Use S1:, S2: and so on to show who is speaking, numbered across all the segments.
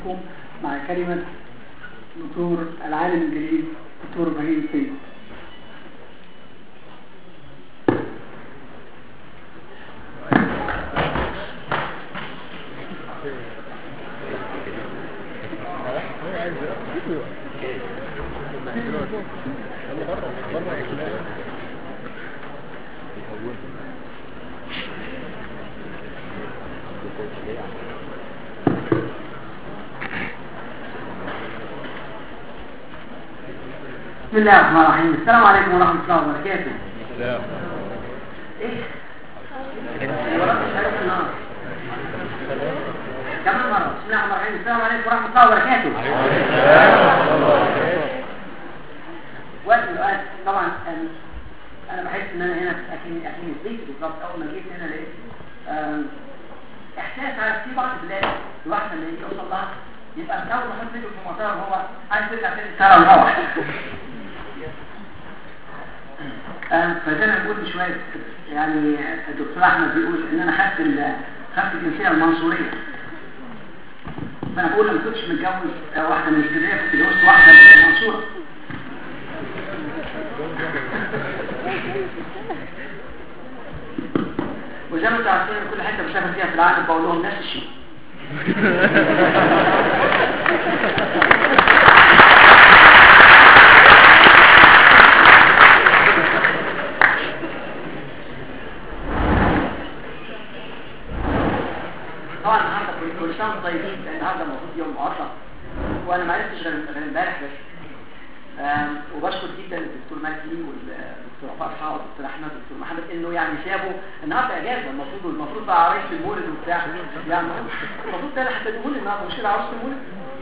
S1: مع كلمة دكتور العالم الجليل دكتور ابراهيم سيد بسم الله الرحمن الرحيم السلام عليكم ورحمة الله وبركاته
S2: السلام
S1: ايه وراك شهادة النهار كمان مرة بسم الله الرحمن الرحيم السلام عليكم ورحمة الله وبركاته وقت الوقت طبعا أم، انا بحس ان انا هنا اكني اكني في بيتي بالظبط اول ما جيت هنا لقيت أم، احساس عارف في بعض البلاد الواحد لما يجي يوصل لها يبقى اول ما يحط رجله في المطار هو عايز يرجع تاني السنه ويروح أم، فزي ما قلت شويه يعني الدكتور احمد بيقول ان انا خدت ال- خدت الجنسيه المنصوريه فانا بقول لما كنتش متجوز آه، واحده من اسكندريه كنت جوزت واحده من المنصوره وزي ما انتوا عارفين كل حته بسافر فيها في العالم بقول لهم نفس الشيء طبعا النهارده كل- كل سنه وانتم طيبين لان النهارده المفروض يوم معطل وانا ما عرفتش غير غير امبارح بس آم، وبشكر جدا الدكتور مجدي والدكتور فرحه والدكتور احمد والدكتور محمد انه يعني سابوا النهارده اجازه المفروض المفروض بقى عرايس المولد وبتاع يعني المفروض ده اللي هتديهولي النهارده مش كده عروسه المولد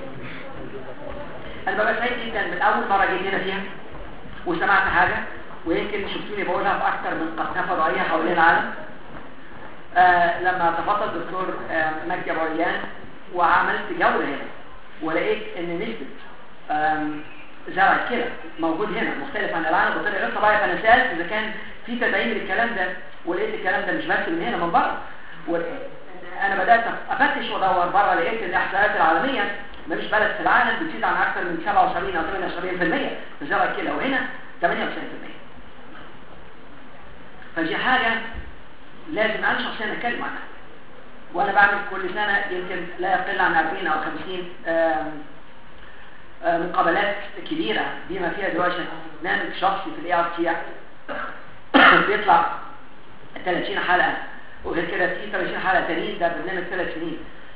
S1: انا ببقى سعيد جدا من اول مره جيت هنا فيها وسمعت حاجه ويمكن شفتوني بقولها في اكتر من قد نفر رأيها حوالين العالم آه لما تفضل الدكتور آه مجدي ابو عيان وعملت جوله هنا ولقيت ان نسبه آم، زرع الكلى موجود هنا مختلف عن العالم بطريقه غير طبيعيه فانا سالت اذا كان في تدعيم للكلام ده ولقيت الكلام ده مش بس من هنا من بره انا بدات افتش وادور بره لقيت الاحصائيات العالميه مفيش بلد في العالم بتزيد عن اكثر من 77 او 78% في زرع الكلى وهنا 98% فدي حاجه لازم انا شخصيا اتكلم عنها وانا بعمل كل سنه يمكن لا يقل عن 40 او 50 آم، آم، مقابلات كبيره بما فيها دلوقتي برنامج شخصي في الاي ار تي بيطلع 30 حلقه وغير كده في 30 حلقه تانيين ده برنامج ثلاث سنين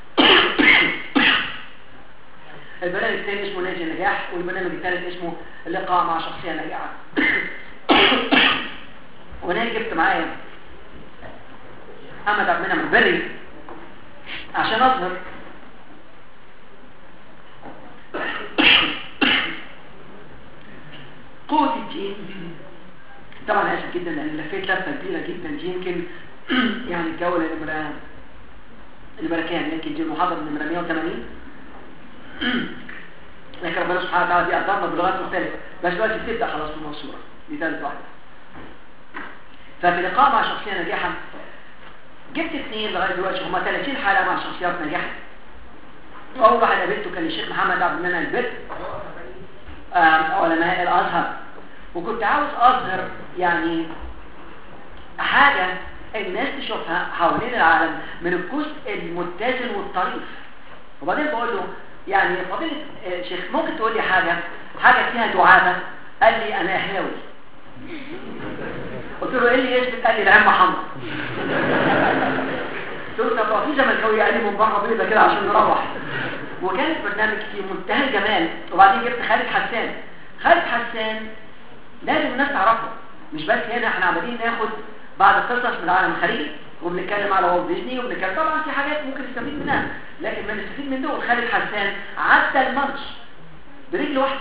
S1: البرنامج الثاني اسمه نادي النجاح والبرنامج الثالث اسمه اللقاء مع شخصيه ناجحه وانا جبت معايا محمد عبد المنعم البري عشان اظهر قوة الدين طبعا اسف جدا لان لفيت لفه كبيره جدا دي يمكن يعني الجوله نمره نمره كام يمكن دي المحاضره نمره 180 لكن ربنا سبحانه وتعالى بيقدرنا بلغات مختلفه بس دلوقتي بتبدا خلاص في المنصوره دي ثالث واحده ففي لقاء مع شخصيه ناجحه جبت اثنين لغايه دلوقتي هم 30 حاله مع شخصيات ناجحه اول واحد قابلته كان الشيخ محمد عبد المنعم البر آم، علماء الازهر وكنت عاوز اظهر يعني حاجه الناس تشوفها حوالين العالم من الجزء المتزن والطريف وبعدين بقول له يعني فضيله آه، شيخ ممكن تقول لي حاجه حاجه فيها دعابه قال لي انا اهلاوي قلت له ايه اللي يثبت قال لي العمه حمراء قلت له طب في زملكاوي قال لي من بره بيضه كده عشان نروح وكان البرنامج في منتهى الجمال وبعدين جبت خالد حسان خالد حسان لازم الناس تعرفه مش بس هنا احنا عمالين ناخد بعض القصص من العالم الخارجي وبنتكلم على والت ديزني وبنتكلم طبعا في حاجات ممكن نستفيد منها لكن ما نستفيد من دول خالد حسان عدى الماتش برجل واحده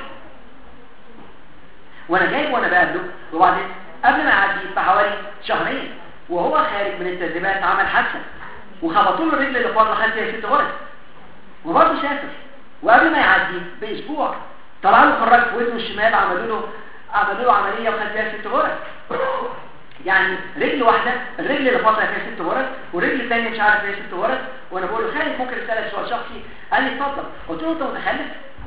S1: وانا جايب وانا بقابله وبعدين قبل ما يعدي بحوالي شهرين وهو خارج من التدريبات عمل حادثه وخبطوا له الرجل اللي فاضله خد فيها ست غرز وبرضه سافر وقبل ما يعدي باسبوع طلع له خراج في ودنه الشمال عملوا له عملوا له عمليه وخد فيها ست غرز يعني رجل واحده الرجل اللي فاضله فيها ست غرز والرجل الثانيه مش عارف فيها ست غرز وانا بقول له خالد ممكن اسالك سؤال شخصي قال لي اتفضل قلت له انت متخلف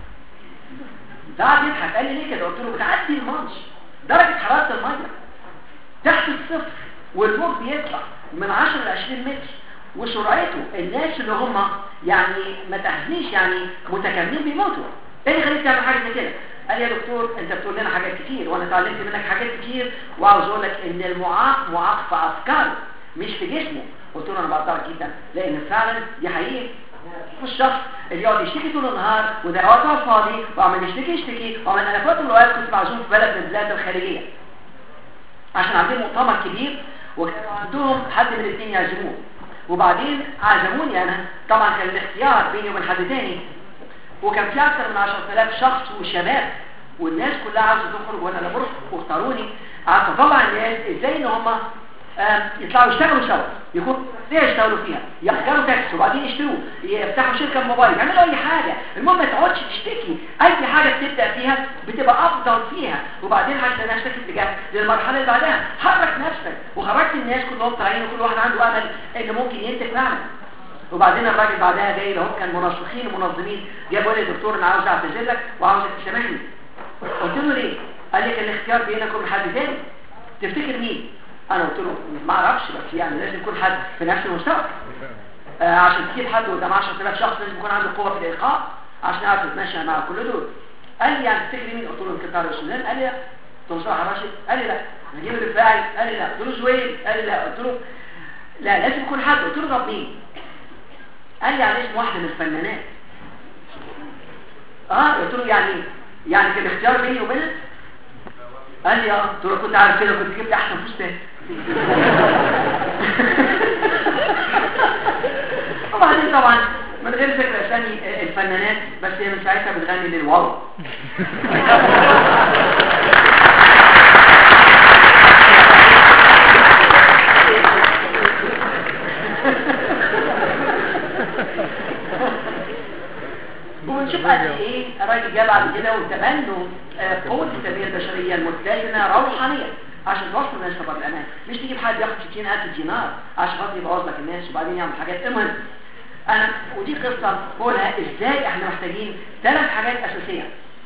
S1: قعد يضحك قال لي ليه كده قلت له بتعدي الماتش درجه حراره الميه تحت الصفر والموج بيطلع من 10 ل 20 متر وسرعته الناس اللي هم يعني ما تحزنيش يعني متكاملين بيموتوا ايه اللي يخليك تعمل حاجه زي كده قال يا دكتور انت بتقول لنا حاجات كتير وانا اتعلمت منك حاجات كتير وعاوز اقول لك ان المعاق معاق في افكاره مش في جسمه قلت له انا بقدرك جدا لان فعلا دي حقيقه الشخص اللي يقعد يشتكي طول النهار وده وقت على الفاضي وعمال يشتكي يشتكي وعمال انا في وقت من الاوقات كنت معزوم في بلد من البلاد الخارجيه عشان عندهم مؤتمر كبير وكانوا عندهم حد من الاثنين يعزموه وبعدين عزموني انا طبعا كان الاختيار بيني وبين حد تاني وكان في اكثر من 10000 شخص وشباب والناس كلها عاوزه تخرج وانا لا بروح واختاروني قعدت اطلع الناس ازاي ان هم يطلعوا يشتغلوا سوا يكون ليه يشتغلوا فيها يأجروا تاكسي وبعدين يشتروه يفتحوا شركه موبايل يعملوا اي حاجه المهم ما تقعدش تشتكي اي حاجه بتبدا فيها بتبقى افضل فيها وبعدين هتلاقي نفسك اتجاه للمرحله اللي بعدها حرك نفسك وخرجت الناس كلهم طالعين وكل واحد عنده امل ان ممكن ينتج فعلا وبعدين الراجل بعدها جاي لهم كان منسقين ومنظمين جابوا لي دكتور انا عاوز اعتذر لك وعاوزك تسامحني قلت له ليه قال لي كان الاختيار بينك وبين حد تاني تفتكر مين انا قلت له ما اعرفش بس يعني لازم يكون حد في نفس المستوى آه عشان تجيب حد قدام 10000 شخص لازم يكون عنده قوه في الالقاء عشان يعرف يتماشى مع كل دول قال لي يعني تفتكر مين قلت له يمكن طارق السودان قال لي قلت له صلاح راشد قال لي لا نجيب الرفاعي قال لي لا قلت له زويل قال لي لا قلت له لا لازم يكون حد قلت له طب مين قال لي على اسم واحده من الفنانات اه قلت له يعني يعني كان اختيار بيني وبينك قال لي اه قلت له كنت عارف كده كنت جبت احسن فستان وبعدين طبعا من غير ذكر اسامي الفنانات بس هي من ساعتها بتغني للواو ونشوف قد ايه الراجل جاب بعد كده وتبنوا قوه التنميه البشريه المتزنه روحانيا عشان توصل الناس طبعا الامان مش تجيب حد ياخد 60000 دينار عشان خاطر يبوظ لك الناس وبعدين يعمل حاجات المهم انا ودي قصه بقولها ازاي احنا محتاجين ثلاث حاجات اساسيه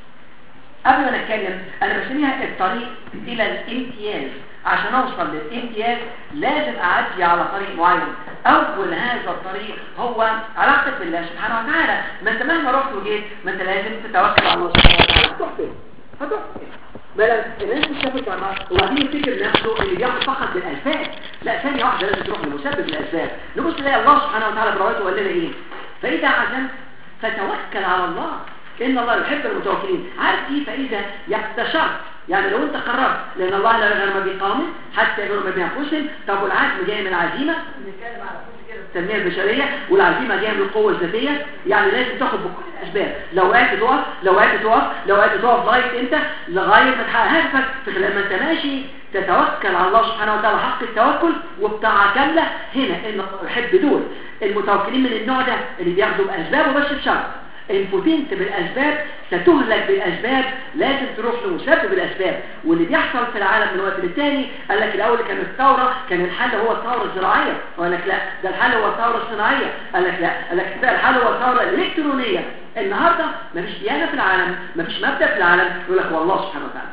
S1: قبل ما نتكلم انا بسميها الطريق الى الامتياز عشان اوصل للامتياز لازم اعدي على طريق معين اول هذا الطريق هو علاقتك بالله سبحانه وتعالى ما انت مهما رحت وجيت ما انت لازم تتوكل على الله سبحانه وتعالى هتروح فين هتروح فين بلا الناس مش شافت مع وبعدين يفتكر نفسه اللي بياخد فقط بالاسباب لا ثانيه واحده لازم تروح لمسبب الاسباب نبص نلاقي الله سبحانه وتعالى برواته وقال لنا ايه فاذا عزمت فتوكل على الله ان الله يحب المتوكلين عارف ايه فاذا يستشرت يعني لو انت قررت لان الله لا يغير ما بقوم حتى يغيروا ما بانفسهم طب والعزم جاي من العزيمه نتكلم على التنميه البشريه والعزيمه جايه من القوه الذاتيه يعني لازم تاخد بكل الاسباب لو قعدت تقف لو قعدت تقف لو قعدت تقف لغايه انت لغايه ما تحقق هدفك في خلال ما انت ماشي تتوكل على الله سبحانه وتعالى حق التوكل وبطاعه كامله هنا ان يحب دول المتوكلين من النوع ده اللي بياخدوا باسباب وبس بشرط ان فتنت بالاسباب ستهلك بالاسباب لازم تروح لمسبب الاسباب واللي بيحصل في العالم من وقت للتاني قال لك الاول كان الثوره كان الحل هو الثوره الزراعيه قال لك لا ده الحل هو الثوره الصناعيه قال لك لا قال لك ده الحل هو الثوره الالكترونيه النهارده مفيش ديانه في العالم مفيش مبدا في العالم يقول لك هو الله سبحانه وتعالى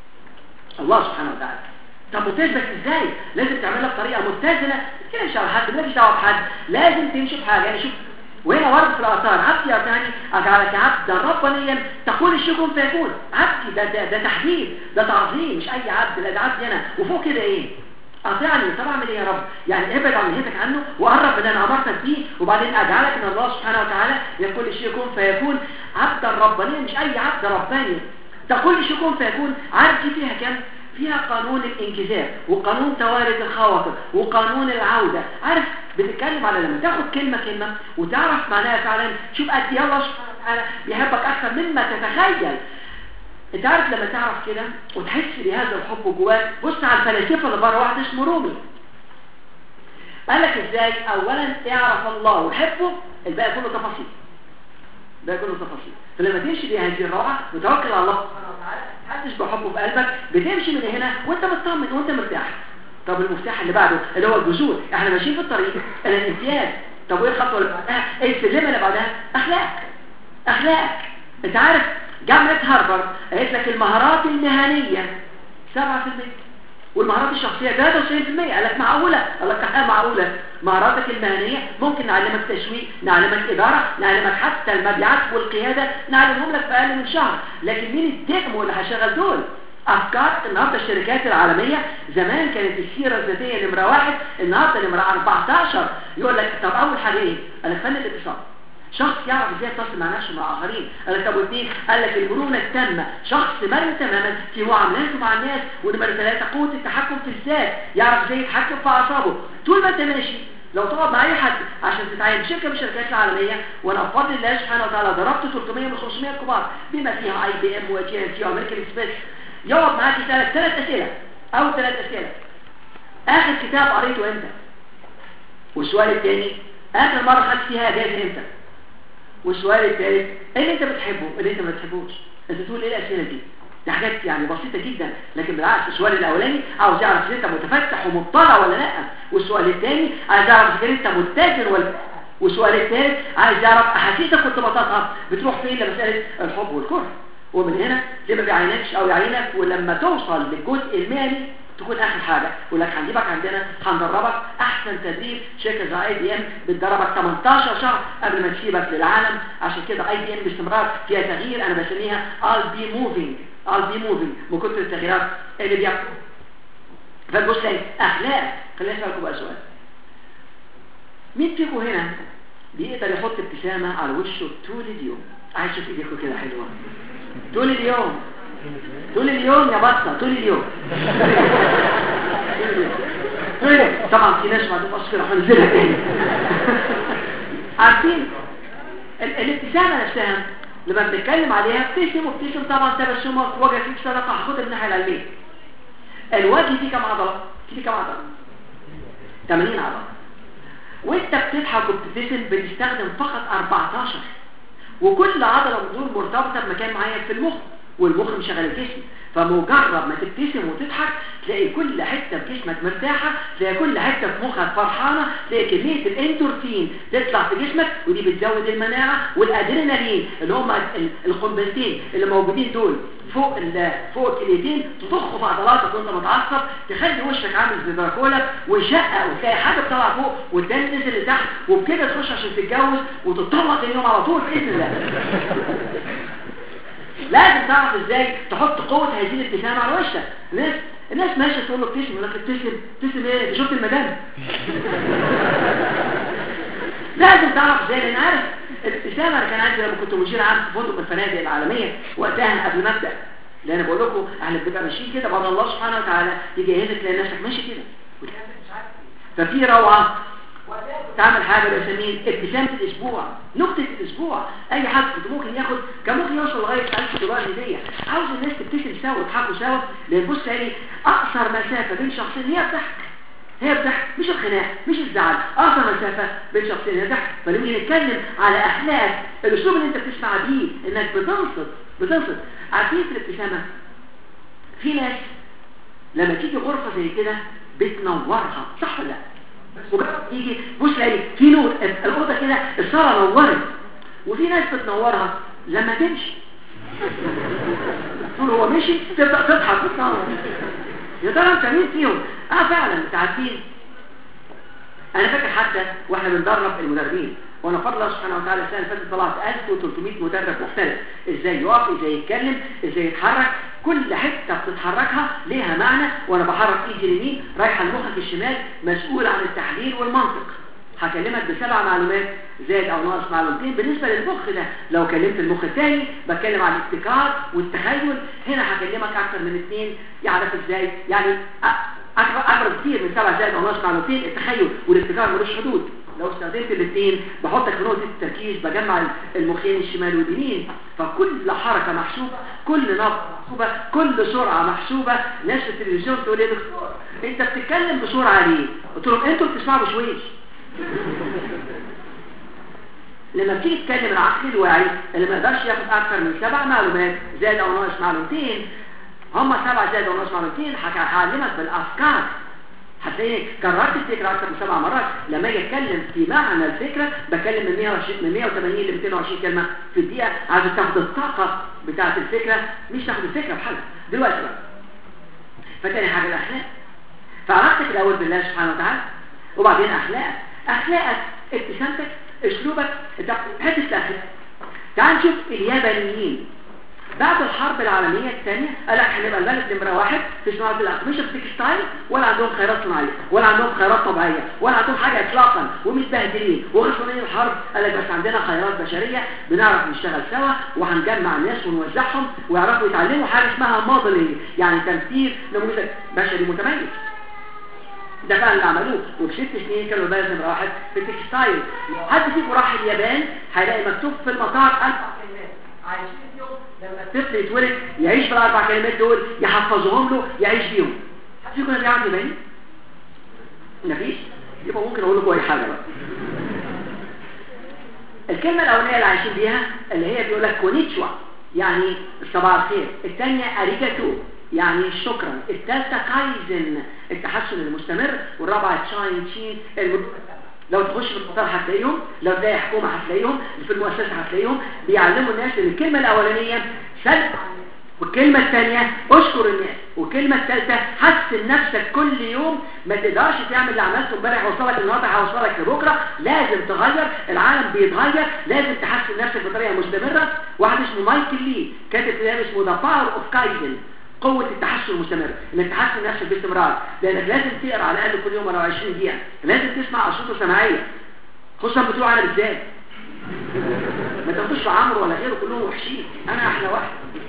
S1: الله سبحانه وتعالى طب وتثبت ازاي لازم تعملها بطريقه متزنه ما تتكلمش على حد مالكش دعوه بحد لازم تمشي بحاجه يعني شوف وهنا ورد في الآثار عبدي يا ثاني أجعلك عبدا ربانيا تقول الشكم فيكون عبدي ده, ده, ده تحديد ده تعظيم مش أي عبد لا ده عبدي أنا وفوق كده إيه أطيعني طب أعمل إيه يا رب يعني ابعد عن نهيتك عنه وقرب من أنا أمرتك بيه وبعدين أجعلك من الله سبحانه وتعالى يقول الشيء يكون فيكون عبدا ربانيا مش أي عبد رباني تقول الشيء يكون فيكون عارف دي فيها كام فيها قانون الانجذاب وقانون توارد الخواطر وقانون العودة عارف بتتكلم على لما تاخد كلمة كلمة وتعرف معناها فعلا شوف قد ايه الله سبحانه وتعالى بيحبك اكثر مما تتخيل انت عارف لما تعرف كده وتحس بهذا الحب جواك بص على الفلاسفه اللي بره واحد اسمه رومي قال لك ازاي اولا اعرف الله وحبه الباقي كله تفاصيل ده كله تفاصيل فلما تمشي بهذه الروعه وتوكل على الله سبحانه وتعالى تحسش بحبه في قلبك بتمشي من هنا وانت مطمن وانت مرتاح طب المفتاح اللي بعده اللي هو الجذور احنا ماشيين في الطريق الى الامتياز طب وايه الخطوه اللي بعدها ايه السلمه اللي بعدها اخلاق اخلاق انت عارف جامعه هارفارد قالت لك المهارات المهنيه 7% والمهارات الشخصية 93% قال لك معقولة قال لك حاجة معقولة مهاراتك المهنية ممكن نعلمك تسويق نعلمك إدارة نعلمك حتى المبيعات والقيادة نعلمهم لك في أقل من شهر لكن مين الدعم اللي هشغل دول أفكار النهاردة الشركات العالمية زمان كانت السيرة الذاتية نمرة واحد النهاردة نمرة 14 يقول لك طب أول حاجة إيه؟ قال لك فن الاتصال شخص يعرف ازاي يتصل مع نفسه مع اخرين قال لك طب واثنين قال لك المرونه التامه شخص مرن تماما في معاملاته مع الناس ونمره ثلاثه قوه التحكم في الذات يعرف ازاي يتحكم في اعصابه طول ما انت ماشي لو تقعد مع اي حد عشان تتعين شركه من الشركات العالميه وانا بفضل الله سبحانه وتعالى ضربت 300 من 500 كبار بما فيها اي بي ام وتي ام سي وامريكان اكسبريس يقعد معاك يسالك ثلاث اسئله او ثلاث اسئله اخر كتاب قريته امتى والسؤال الثاني اخر مره خدت فيها جايزه امتى والسؤال الثالث ايه اللي انت بتحبه اللي انت ما بتحبوش انت تقول ايه الاسئله دي دي حاجات يعني بسيطه جدا لكن بالعكس السؤال الاولاني عاوز يعرف اذا انت متفتح ومطلع ولا لا والسؤال الثاني عايز يعرف اذا انت متاجر ولا لا والسؤال الثالث عايز يعرف احاسيسك وارتباطاتها بتروح فين لمساله الحب والكره ومن هنا زي ما بيعينكش او يعينك ولما توصل للجزء المالي تكون اخر حاجه يقول لك هنجيبك عندنا هندربك احسن تدريب شركه زي اي بي ام بتدربك 18 شهر قبل ما تسيبك للعالم عشان كده اي بي ام باستمرار فيها تغيير انا بسميها ال بي موفينج ال بي موفينج من كتر التغييرات اللي بيحصل فبص لي اخلاق خليني اسالكم بقى سؤال مين فيكم هنا بيقدر يحط ابتسامه على وشه طول اليوم عايز اشوف ايديكم كده حلوه طول اليوم طول اليوم يا بطة طول اليوم طول اليوم طبعا في ناس ما تبقاش كده هنزلها تاني عارفين الابتسامة نفسها لما بنتكلم عليها ابتسم وابتسم طبعا تبسمك وجه فيك صدقة هاخدها من الناحية العلمية الوجه فيه كم عضلة؟ فيه كم عضلة؟ 80 عضلة وانت بتضحك وبتبتسم بنستخدم فقط 14 وكل عضلة من دول مرتبطة بمكان معين في المخ والمخ مشغل الجسم فمجرد ما تبتسم وتضحك تلاقي كل حتة في جسمك مرتاحة تلاقي كل حتة في مخك فرحانة تلاقي كمية الاندورفين تطلع في جسمك ودي بتزود المناعة والادرينالين اللي هم القنبلتين اللي موجودين دول فوق فوق الكليتين تضخ في عضلاتك وانت متعصب تخلي وشك عامل زي دراكولا ويشقق وتلاقي حاجه بتطلع فوق والدم نزل لتحت وبكده تخش عشان تتجوز وتطلق اليوم على طول باذن الله لازم تعرف ازاي تحط قوة هذه الابتسامة على وشك الناس الناس ماشية تقول له ابتسم يقول لك ابتسم ابتسم ايه شفت المدام لازم تعرف ازاي لان عارف الابتسامة انا كان عندي لما كنت مدير عام في فندق الفنادق العالمية وقتها قبل ما ابدا لان انا بقول لكم احنا بنبقى ماشيين كده بعد الله سبحانه وتعالى يجهزك تلاقي نفسك ماشي كده ففي روعة تعمل حاجة بسميه ابتسامة الاسبوع نكتة الاسبوع اي حد كنت ممكن ياخد كان ممكن يوصل لغاية 1000 دولار هدية عاوز الناس تبتسم سوا وتضحكوا سوا لان بص يعني اقصر مسافة بين شخصين هي الضحك هي الضحك مش الخناق مش الزعل اقصر مسافة بين شخصين هي الضحك فنيجي نتكلم على اخلاق الاسلوب اللي انت بتسمع بيه انك بتنصت بتنصت عارفين في الابتسامة في ناس لما تيجي غرفة زي كده بتنورها صح ولا لا مجرد يجي بص لاقي في نور الاوضه كده الصاله نورت وفي ناس بتنورها لما تمشي تقول هو مشي تبدا تضحك وتنور يا ترى انت مين فيهم اه فعلا انت عارفين انا فاكر حتى واحنا بندرب المدربين وانا فضل الله سبحانه وتعالى السنه اللي فاتت طلعت 1300 مدرب مختلف ازاي يقف ازاي يتكلم ازاي يتحرك كل حته بتتحركها ليها معنى وانا بحرك ايدي اليمين رايحه لمخك الشمال مسؤول عن التحليل والمنطق هكلمك بسبع معلومات زائد او ناقص معلومتين بالنسبه للمخ ده لو كلمت المخ الثاني بتكلم عن الابتكار والتخيل هنا هكلمك اكثر من اثنين يعرف ازاي يعني اكبر كتير من سبع زائد او ناقص معلومتين التخيل والابتكار ملوش حدود لو استخدمت الاثنين بحطك في نقطة التركيز بجمع المخين الشمال واليمين فكل حركة محسوبة كل نبض محسوبة كل سرعة محسوبة ناس في التلفزيون تقول لي دكتور انت بتتكلم بسرعة ليه قلت لهم انتوا بتسمعوا بشويش لما بتيجي تتكلم العقل الواعي اللي ما يقدرش ياخد اكثر من سبع معلومات زائد او ناقص معلومتين هم سبع زائد او ناقص معلومتين هعلمك بالافكار هتلاقيني كررت الفكرة أكثر من سبع مرات لما أجي أتكلم في معنى الفكرة بكلم من 120 من 180 ل 220 كلمة في الدقيقة عايز تاخد الطاقة بتاعة الفكرة مش تاخد الفكرة بحالها دلوقتي بقى فتاني حاجة الأخلاق فعلاقتك الأول بالله سبحانه وتعالى وبعدين أخلاقك أخلاقك ابتسامتك أسلوبك حتة الأخلاق تعال نشوف اليابانيين بعد الحرب العالمية الثانية قال لك هنبقى البلد نمرة واحد في صناعة الأقمشة في التكستايل ولا عندهم خيرات صناعية ولا عندهم خيرات طبيعية ولا عندهم حاجة إطلاقا ومتبهدلين وخسرانين الحرب قال لك بس عندنا خيرات بشرية بنعرف نشتغل سوا وهنجمع الناس ونوزعهم ويعرفوا يتعلموا حاجة اسمها موديلنج يعني تمثيل نموذج بشري متميز ده فعلا اللي عملوه وفي ست سنين كانوا البلد نمرة واحد في التكستايل حد فيكم راح اليابان هيلاقي مكتوب في المطار أربع كلمات عايشين فيهم لما الطفل يتولد يعيش بالاربع كلمات دول يحفظهم له يعيش بيهم حد فيكم بيعرف يبين مفيش يبقى ممكن اقول لكم اي حاجه بقى الكلمه الاولانيه اللي عايشين بيها اللي هي بيقول لك كونيتشوا يعني صباح الخير الثانيه اريجاتو يعني شكرا الثالثه كايزن التحسن المستمر والرابعه تشاين تشين لو تخش في المطار هتلاقيهم لو تلاقي حكومة هتلاقيهم في المؤسسة هتلاقيهم بيعلموا الناس ان الكلمة الاولانية سلب والكلمة الثانية اشكر الناس والكلمة الثالثة حسن نفسك كل يوم ما تقدرش تعمل اللي عملته امبارح وصلك النهارده هوصلك لبكره لازم تغير العالم بيتغير لازم تحسن نفسك بطريقة مستمرة واحد اسمه مايكل لي كاتب كتاب اسمه ذا باور اوف كايزن قوة التحسن المستمر انك تحسن نفسك باستمرار لانك لازم تقرا على الاقل كل يوم ولو 20 دقيقة لازم تسمع اصوات سمعية خصوصا بتوع انا بالذات ما تاخدوش في عمرو ولا غيره كلهم وحشين انا احلى واحد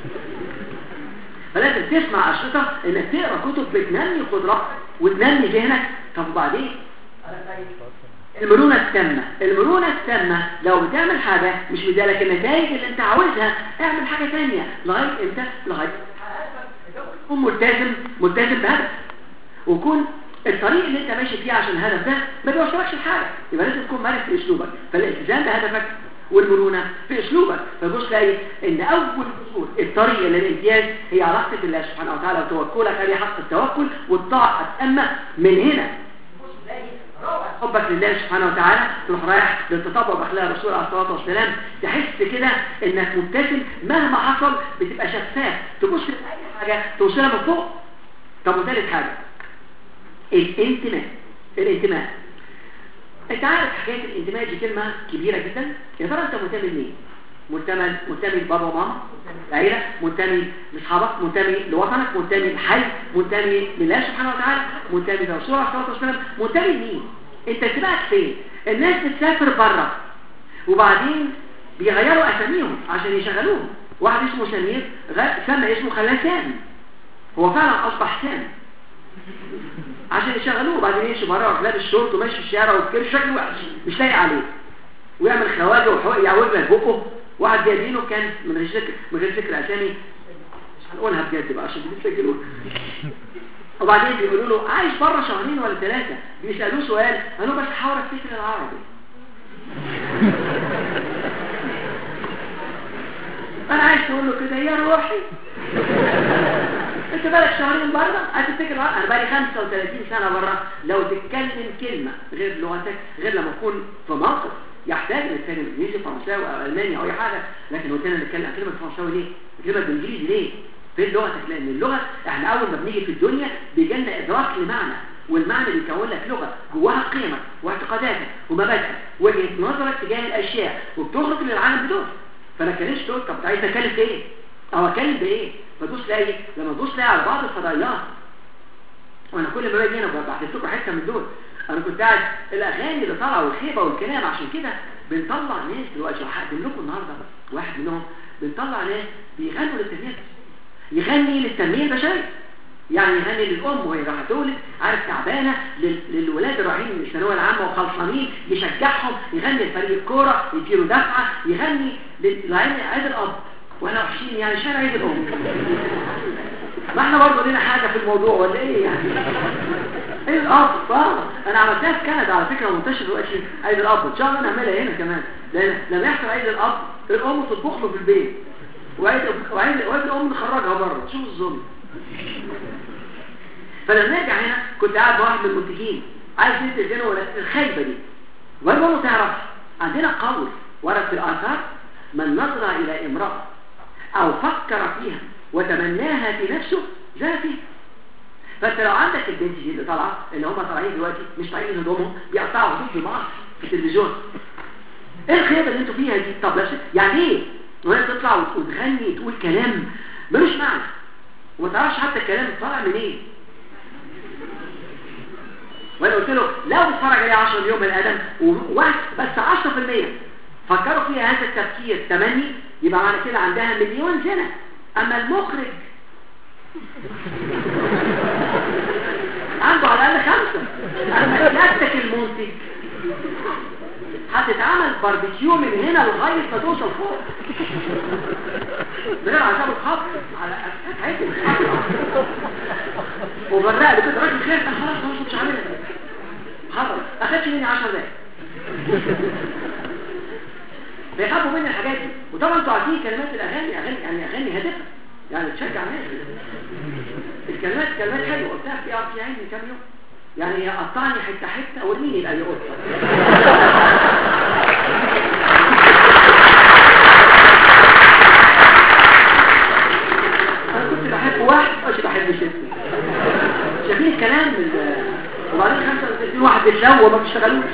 S1: فلازم تسمع أشرطة انك تقرا كتب بتنمي قدراتك وتنمي ذهنك طب وبعدين المرونة التامة المرونة التامة لو بتعمل حاجة مش مدالك النتائج اللي انت عاوزها اعمل حاجة تانية لغاية امتى لغاية تكون ملتزم ملتزم بهدف ويكون الطريق اللي انت ماشي فيه عشان الهدف ده ما بيوصلكش لحاجه يبقى لازم تكون مارس في اسلوبك فالالتزام بهدفك والمرونه في اسلوبك فبص تلاقي ان اول اصول الطريق للامتياز هي علاقتك بالله سبحانه وتعالى وتوكلك عليه حق التوكل والطاعه اما من هنا حبك لله سبحانه وتعالى تروح رايح للتطبع باخلاق الرسول عليه الصلاه والسلام تحس كده انك مبتسم مهما حصل بتبقى شفاف تبص لاي حاجه توصلها من فوق طب وثالث حاجه الانتماء الانتماء انت عارف حكايه الانتماء دي كلمه كبيره جدا يا ترى انت منتمي لمين منتمي منتمي لبابا وماما العيله منتمي لاصحابك منتمي لوطنك منتمي لحي منتمي لله سبحانه وتعالى منتمي لرسول الله صلى الله عليه وسلم منتمي لمين انت انتمائك فين الناس بتسافر بره وبعدين بيغيروا اساميهم عشان يشغلوهم واحد اسمه سمير سمى اسمه خلاه سامي هو فعلا اصبح سامي عشان يشغلوه وبعدين يمشي بره ويروح لابس شورت وماشي في الشارع وكده شكله وحش مش لايق عليه ويعمل خواجه وحوق يعوج لك بقه واحد جايبينه كان من غير ذكر من غير ذكر اسامي مش هنقولها بجد بقى عشان بتسجلوا وبعدين بيقولوا له عايش بره شهرين ولا ثلاثه بيسالوه سؤال قالوا بس حاول افتكر العربي انا عايز تقول له كده يا روحي انت بالك شهرين بره هتفتكر انا بقالي 35 سنه بره لو تتكلم كلمه غير لغتك غير لما تكون في موقف يحتاج انك تتكلم انجليزي فرنساوي او الماني او اي حاجه لكن قلت لنا نتكلم عن كلمه فرنساوي ليه؟ كلمه بالانجليزي ليه؟ فين لغتك؟ لان اللغه احنا اول ما بنيجي في الدنيا بيجي لنا ادراك لمعنى والمعنى بيكون لك لغه جواها قيمك واعتقاداتك ومبادئك وجهه نظرك تجاه الاشياء وبتخرج للعالم بدون فانا كانش تقول طب عايز اتكلم في ايه؟ او اتكلم بايه؟ فتبص تلاقي لما تبص تلاقي على بعض الفضائيات وانا كل ما باجي هنا بحث لكم حته من دول انا كنت قاعد الاغاني اللي طالعه والخيبه والكلام عشان كده بنطلع ناس دلوقتي هقدم لكم النهارده واحد منهم بنطلع ناس بيغنوا للتنميه يغني للتنميه البشريه يعني يغني للام وهي رايحه تولد عارف تعبانه للولاد الرايحين من الثانويه العامه وخلصانين يشجعهم يغني لفريق الكوره يديله دفعه يغني لعيد الاب وانا وحشين يعني شارع عيد الام ما احنا برضه لنا حاجه في الموضوع ولا ايه يعني ايه الاب اه انا عملتها في كندا على فكره منتشر دلوقتي عيد الاب ان شاء الله نعملها هنا كمان لان لما يحصل عيد الاب الام تطبخ له في البيت وعيد وعيد وعيد الام نخرجها بره شوف الظلم فلما نرجع هنا كنت قاعد مع واحد من المنتجين عايز ينتج لنا ولا الخايبه دي وانا بقول له تعرف عندنا قول ورد في الاثار من نظر الى امراه او فكر فيها وتمناها في نفسه زاد فيها فانت لو عندك البنت دي اللي طالعه اللي هم طالعين دلوقتي مش طالعين هدومهم بيقطعوا هدوم في بعض في التلفزيون ايه الخيبه اللي انتوا فيها دي طب لا شيء. يعني ايه وهي تطلع وتغني تقول كلام ملوش معنى وما تعرفش حتى الكلام طالع منين إيه؟ وانا قلت له لو بتتفرج عليه 10 مليون بني ادم وواحد بس 10% فكروا فيها هذا التفكير تمني يبقى معنى كده عندها مليون سنه اما المخرج عنده على الاقل خمسه اما سيادتك المنتج هتتعمل باربيكيو من هنا لغايه ما توصل فوق من عشان الخط على حته وبرق له كده راجل خير خلاص خلاص مش عاملها خلاص اخدش مني 10 دقايق بيخافوا مني الحاجات دي وطبعا انتوا عارفين كلمات الاغاني اغاني يعني اغاني هادفه يعني تشجع الناس الكلمات كلمات حلوه قلتها في ار في عيني كام يوم يعني قطعني حته حته ورميني يبقى يقطع انا كنت بحب واحد مش بحب ست شايفين الكلام من وبعدين 35 واحد بيتلوى وما بيشتغلوش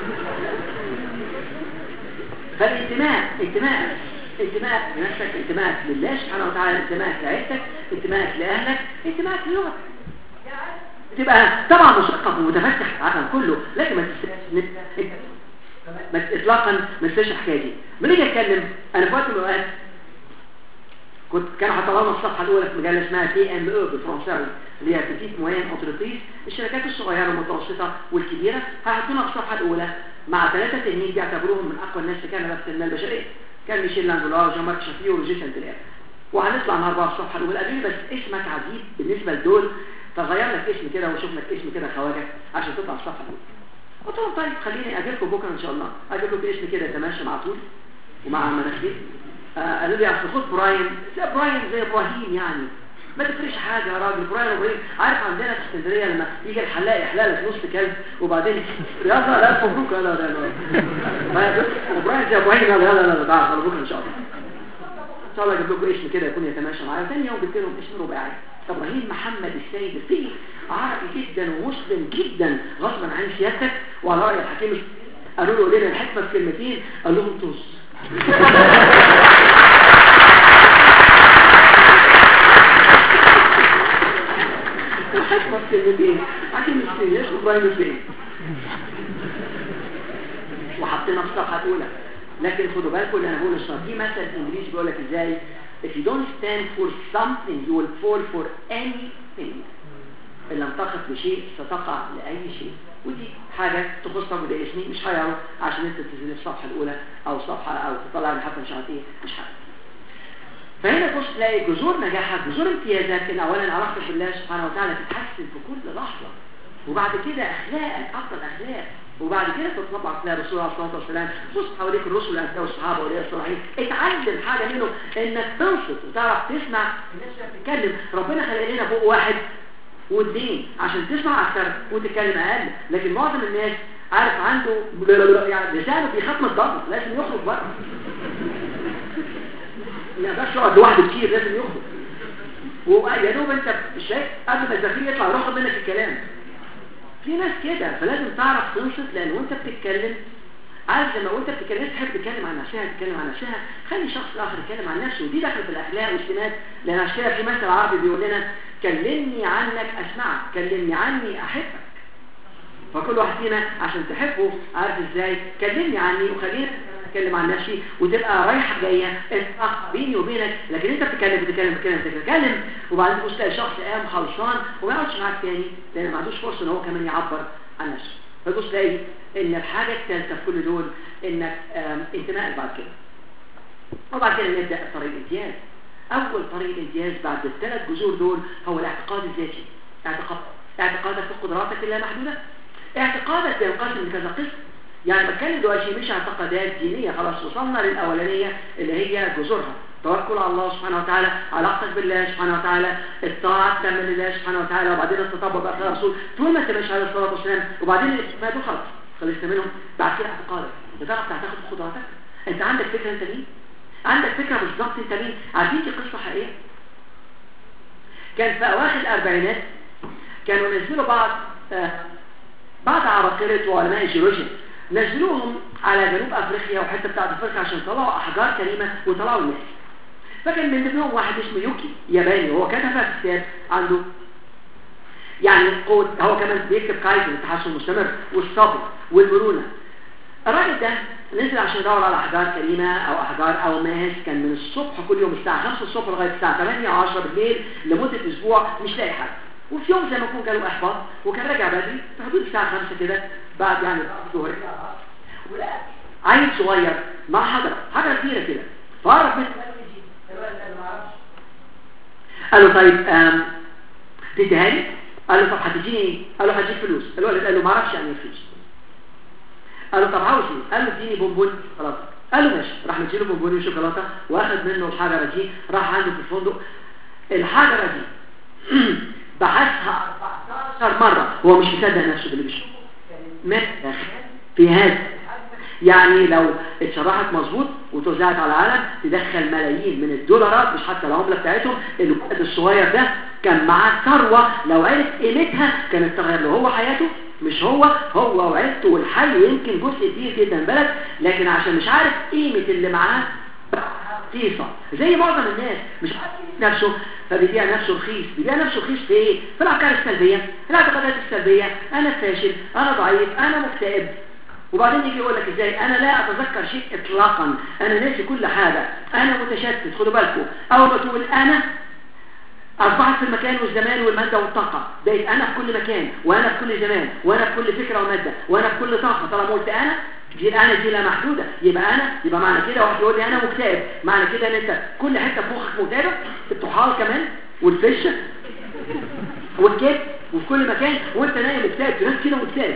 S1: فالانتماء انتماء انتماء لنفسك انتماء لله سبحانه وتعالى انتماء لعيلتك انتماء لاهلك انتماء للغتك تبقى طبعا مثقف ومتفتح العالم كله لكن ما ما اطلاقا ما تنساش الحكايه دي لما نيجي اتكلم انا في وقت من الاوقات كنت كانوا حطوا لنا الصفحه الاولى في مجله اسمها تي ام او بالفرنساوي اللي هي بتيت موين اوتوريتيز الشركات الصغيره والمتوسطه والكبيره هيحطونا في الصفحه الاولى مع ثلاثه تنين بيعتبروهم من اقوى الناس في كندا في التنميه البشريه كان ميشيل لاندولار جان مارك شافيو وجيسون تلير وهنطلع النهارده في الصفحه الاولى قالوا لي بس اسمك عجيب بالنسبه لدول فغير لك اسم كده وشوف لك اسم كده خواجه عشان تطلع الصفحه الاولى قلت لهم طيب خليني اجيبكم بكره ان شاء الله اجيب لكم اسم كده يتماشى مع طول ومع مناخير آه قالوا لي اصل خد براين زي براين زي ابراهيم يعني ما تفرقش حاجه يا راجل براين ابراهيم عارف عندنا في اسكندريه لما يجي الحلاق يحلق لك نص كلب وبعدين يلا لا مبروك لا لا لا براين زي ابراهيم لا لا لا لا تعال بكره ان شاء الله ان شاء الله اجيب لكم اسم كده يكون يتماشى معايا ثاني يوم جبت لهم اسم رباعي ابراهيم محمد السيد الفيل عربي جدا ومسلم جدا غصبا عن سيادتك وعلى راي الحكيم قالوا له لنا الحكمه في كلمتين قال لهم طز الحكمه في كلمتين حكيم السيد اسمه ابراهيم السيد وحطينا في الصفحه الاولى لكن خدوا بالكم اللي انا بقوله في مثل انجليزي بيقول لك ازاي if you don't stand for something you will fall for anything إن لم تقف بشيء ستقع لأي شيء ودي حاجة تخصك بده اسمي مش هيعرف عشان انت تنزل الصفحة الأولى أو الصفحة أو تطلع لي حتى مش عارف ايه مش حاجة فهنا بص تلاقي جذور نجاحك جذور امتيازك ان اولا علاقتك بالله سبحانه وتعالى تتحسن في كل لحظة وبعد كده اخلاقك افضل اخلاق وبعد كده تطبق على الرسول عليه الصلاه والسلام بص حواليك الرسل والانبياء والصحابه واولياء الصالحين اتعلم حاجه منهم انك تنصت وتعرف تسمع الناس بتتكلم ربنا خلق لنا فوق واحد واثنين عشان تسمع اكثر وتتكلم اقل لكن معظم الناس عارف عنده يعني لسانه بيخاف من الضغط لازم يخرج بره ما يقدرش يقعد لوحده كتير لازم يخرج ويا دوب انت شايف قبل ما الزفير يطلع ياخد منك الكلام في ناس كده فلازم تعرف تنصت لان وانت بتتكلم عارف لما وانت بتتكلم تحب تتكلم عن نفسها تتكلم عن نفسها خلي شخص اخر يتكلم عن نفسه ودي داخل في الاخلاق والسمات لان عشان كده في مثل عربي بيقول لنا كلمني عنك اسمعك كلمني عني احبك فكل واحد فينا عشان تحبه عارف ازاي كلمني عني وخلينا اتكلم عن نفسي وتبقى رايحه جايه اخ بيني وبينك لكن انت بتتكلم بتتكلم بتتكلم بتتكلم وبعدين تبص تلاقي شخص قام خلصان وما يقعدش معاك تاني لان ما عندوش فرصه ان هو كمان يعبر عن نفسه فتبص تلاقي ان الحاجه الثالثه في كل دول انك انتماء بعد كده وبعد كده نبدا طريق الامتياز اول طريق الامتياز بعد الثلاث جذور دول هو الاعتقاد الذاتي اعتقاد اعتقادك في قدراتك اللامحدوده اعتقادك بينقسم لكذا قسم يعني بتكلم دلوقتي مش اعتقادات دينية خلاص وصلنا للأولانية اللي هي جذورها توكل على الله سبحانه وتعالى علاقتك بالله سبحانه وتعالى الطاعة تعمل لله سبحانه وتعالى وبعدين التطبع بأخلاق الرسول طول ما انت ماشي على الصلاة والسلام وبعدين الاجتماع دول خلاص خلصت منهم بعد كده اعتقادك بتعرف تاخد خطواتك انت عندك فكرة انت مين عندك فكرة بالظبط انت مين عارفين دي قصة حقيقية كان في اواخر الاربعينات كانوا نزلوا بعض آه بعض عباقرة وعلماء الجيولوجيا نزلوهم على جنوب افريقيا وحته بتاعت افريقيا عشان يطلعوا احجار كريمه وطلعوا الناس فكان من ضمنهم واحد اسمه يوكي ياباني وهو كتب في كتاب عنده يعني قوة هو كمان بيكتب كايزن التحسن المستمر والصبر والمرونة الراجل ده نزل عشان يدور على احجار كريمه او احجار او ماس كان من الصبح كل يوم الساعه 5 الصبح لغايه الساعه 8 10 بالليل لمده اسبوع مش لاقي حاجه وفي يوم زي ما يكون جاله احباط وكان راجع بدري في حدود الساعه 5 كده بعد يعني الظهر ولقى عيل صغير مع حجره حجره كبيره كده فقرب منه قال له طيب آم تديها لي قال له طب هتديني ايه قال له هديك فلوس الولد قال له ما اعرفش يعني ايه فلوس قال له طب عاوز ايه قال له اديني بونبون خلاص قال له ماشي راح مديله بونبون وشوكولاته واخد منه الحجره دي راح عنده في الفندق الحجره دي بحثها 14 مره هو مش مصدق نفسه باللي بيشوفه مات في هذا يعني لو اتشرحت مظبوط وتوزعت على العالم تدخل ملايين من الدولارات مش حتى العملة بتاعتهم الولد الصغير ده كان معاه ثروة لو عرف قيمتها كانت تغير له هو حياته مش هو هو وعيلته والحي يمكن جزء كبير جدا بلد لكن عشان مش عارف قيمة اللي معاه رخيصة زي معظم الناس مش عارف نفسه فبيبيع نفسه رخيص بيبيع نفسه رخيص في ايه في الافكار السلبيه الاعتقادات السلبيه انا فاشل انا ضعيف انا مكتئب وبعدين يجي يقول لك ازاي انا لا اتذكر شيء اطلاقا انا ناسي كل حاجه انا متشتت خدوا بالكم اول ما تقول انا اصبحت في المكان والزمان والماده والطاقه بقيت انا في كل مكان وانا في كل زمان وانا في كل فكره وماده وانا في كل طاقه طالما قلت انا دي انا دي لا محدوده يبقى انا يبقى معنى كده واحد يقول لي انا مكتئب معنى كده ان انت كل حته في مخك مكتئبه الطحال كمان والفشه والكيف وفي كل مكان وانت نايم مكتئب تنام كده مكتئب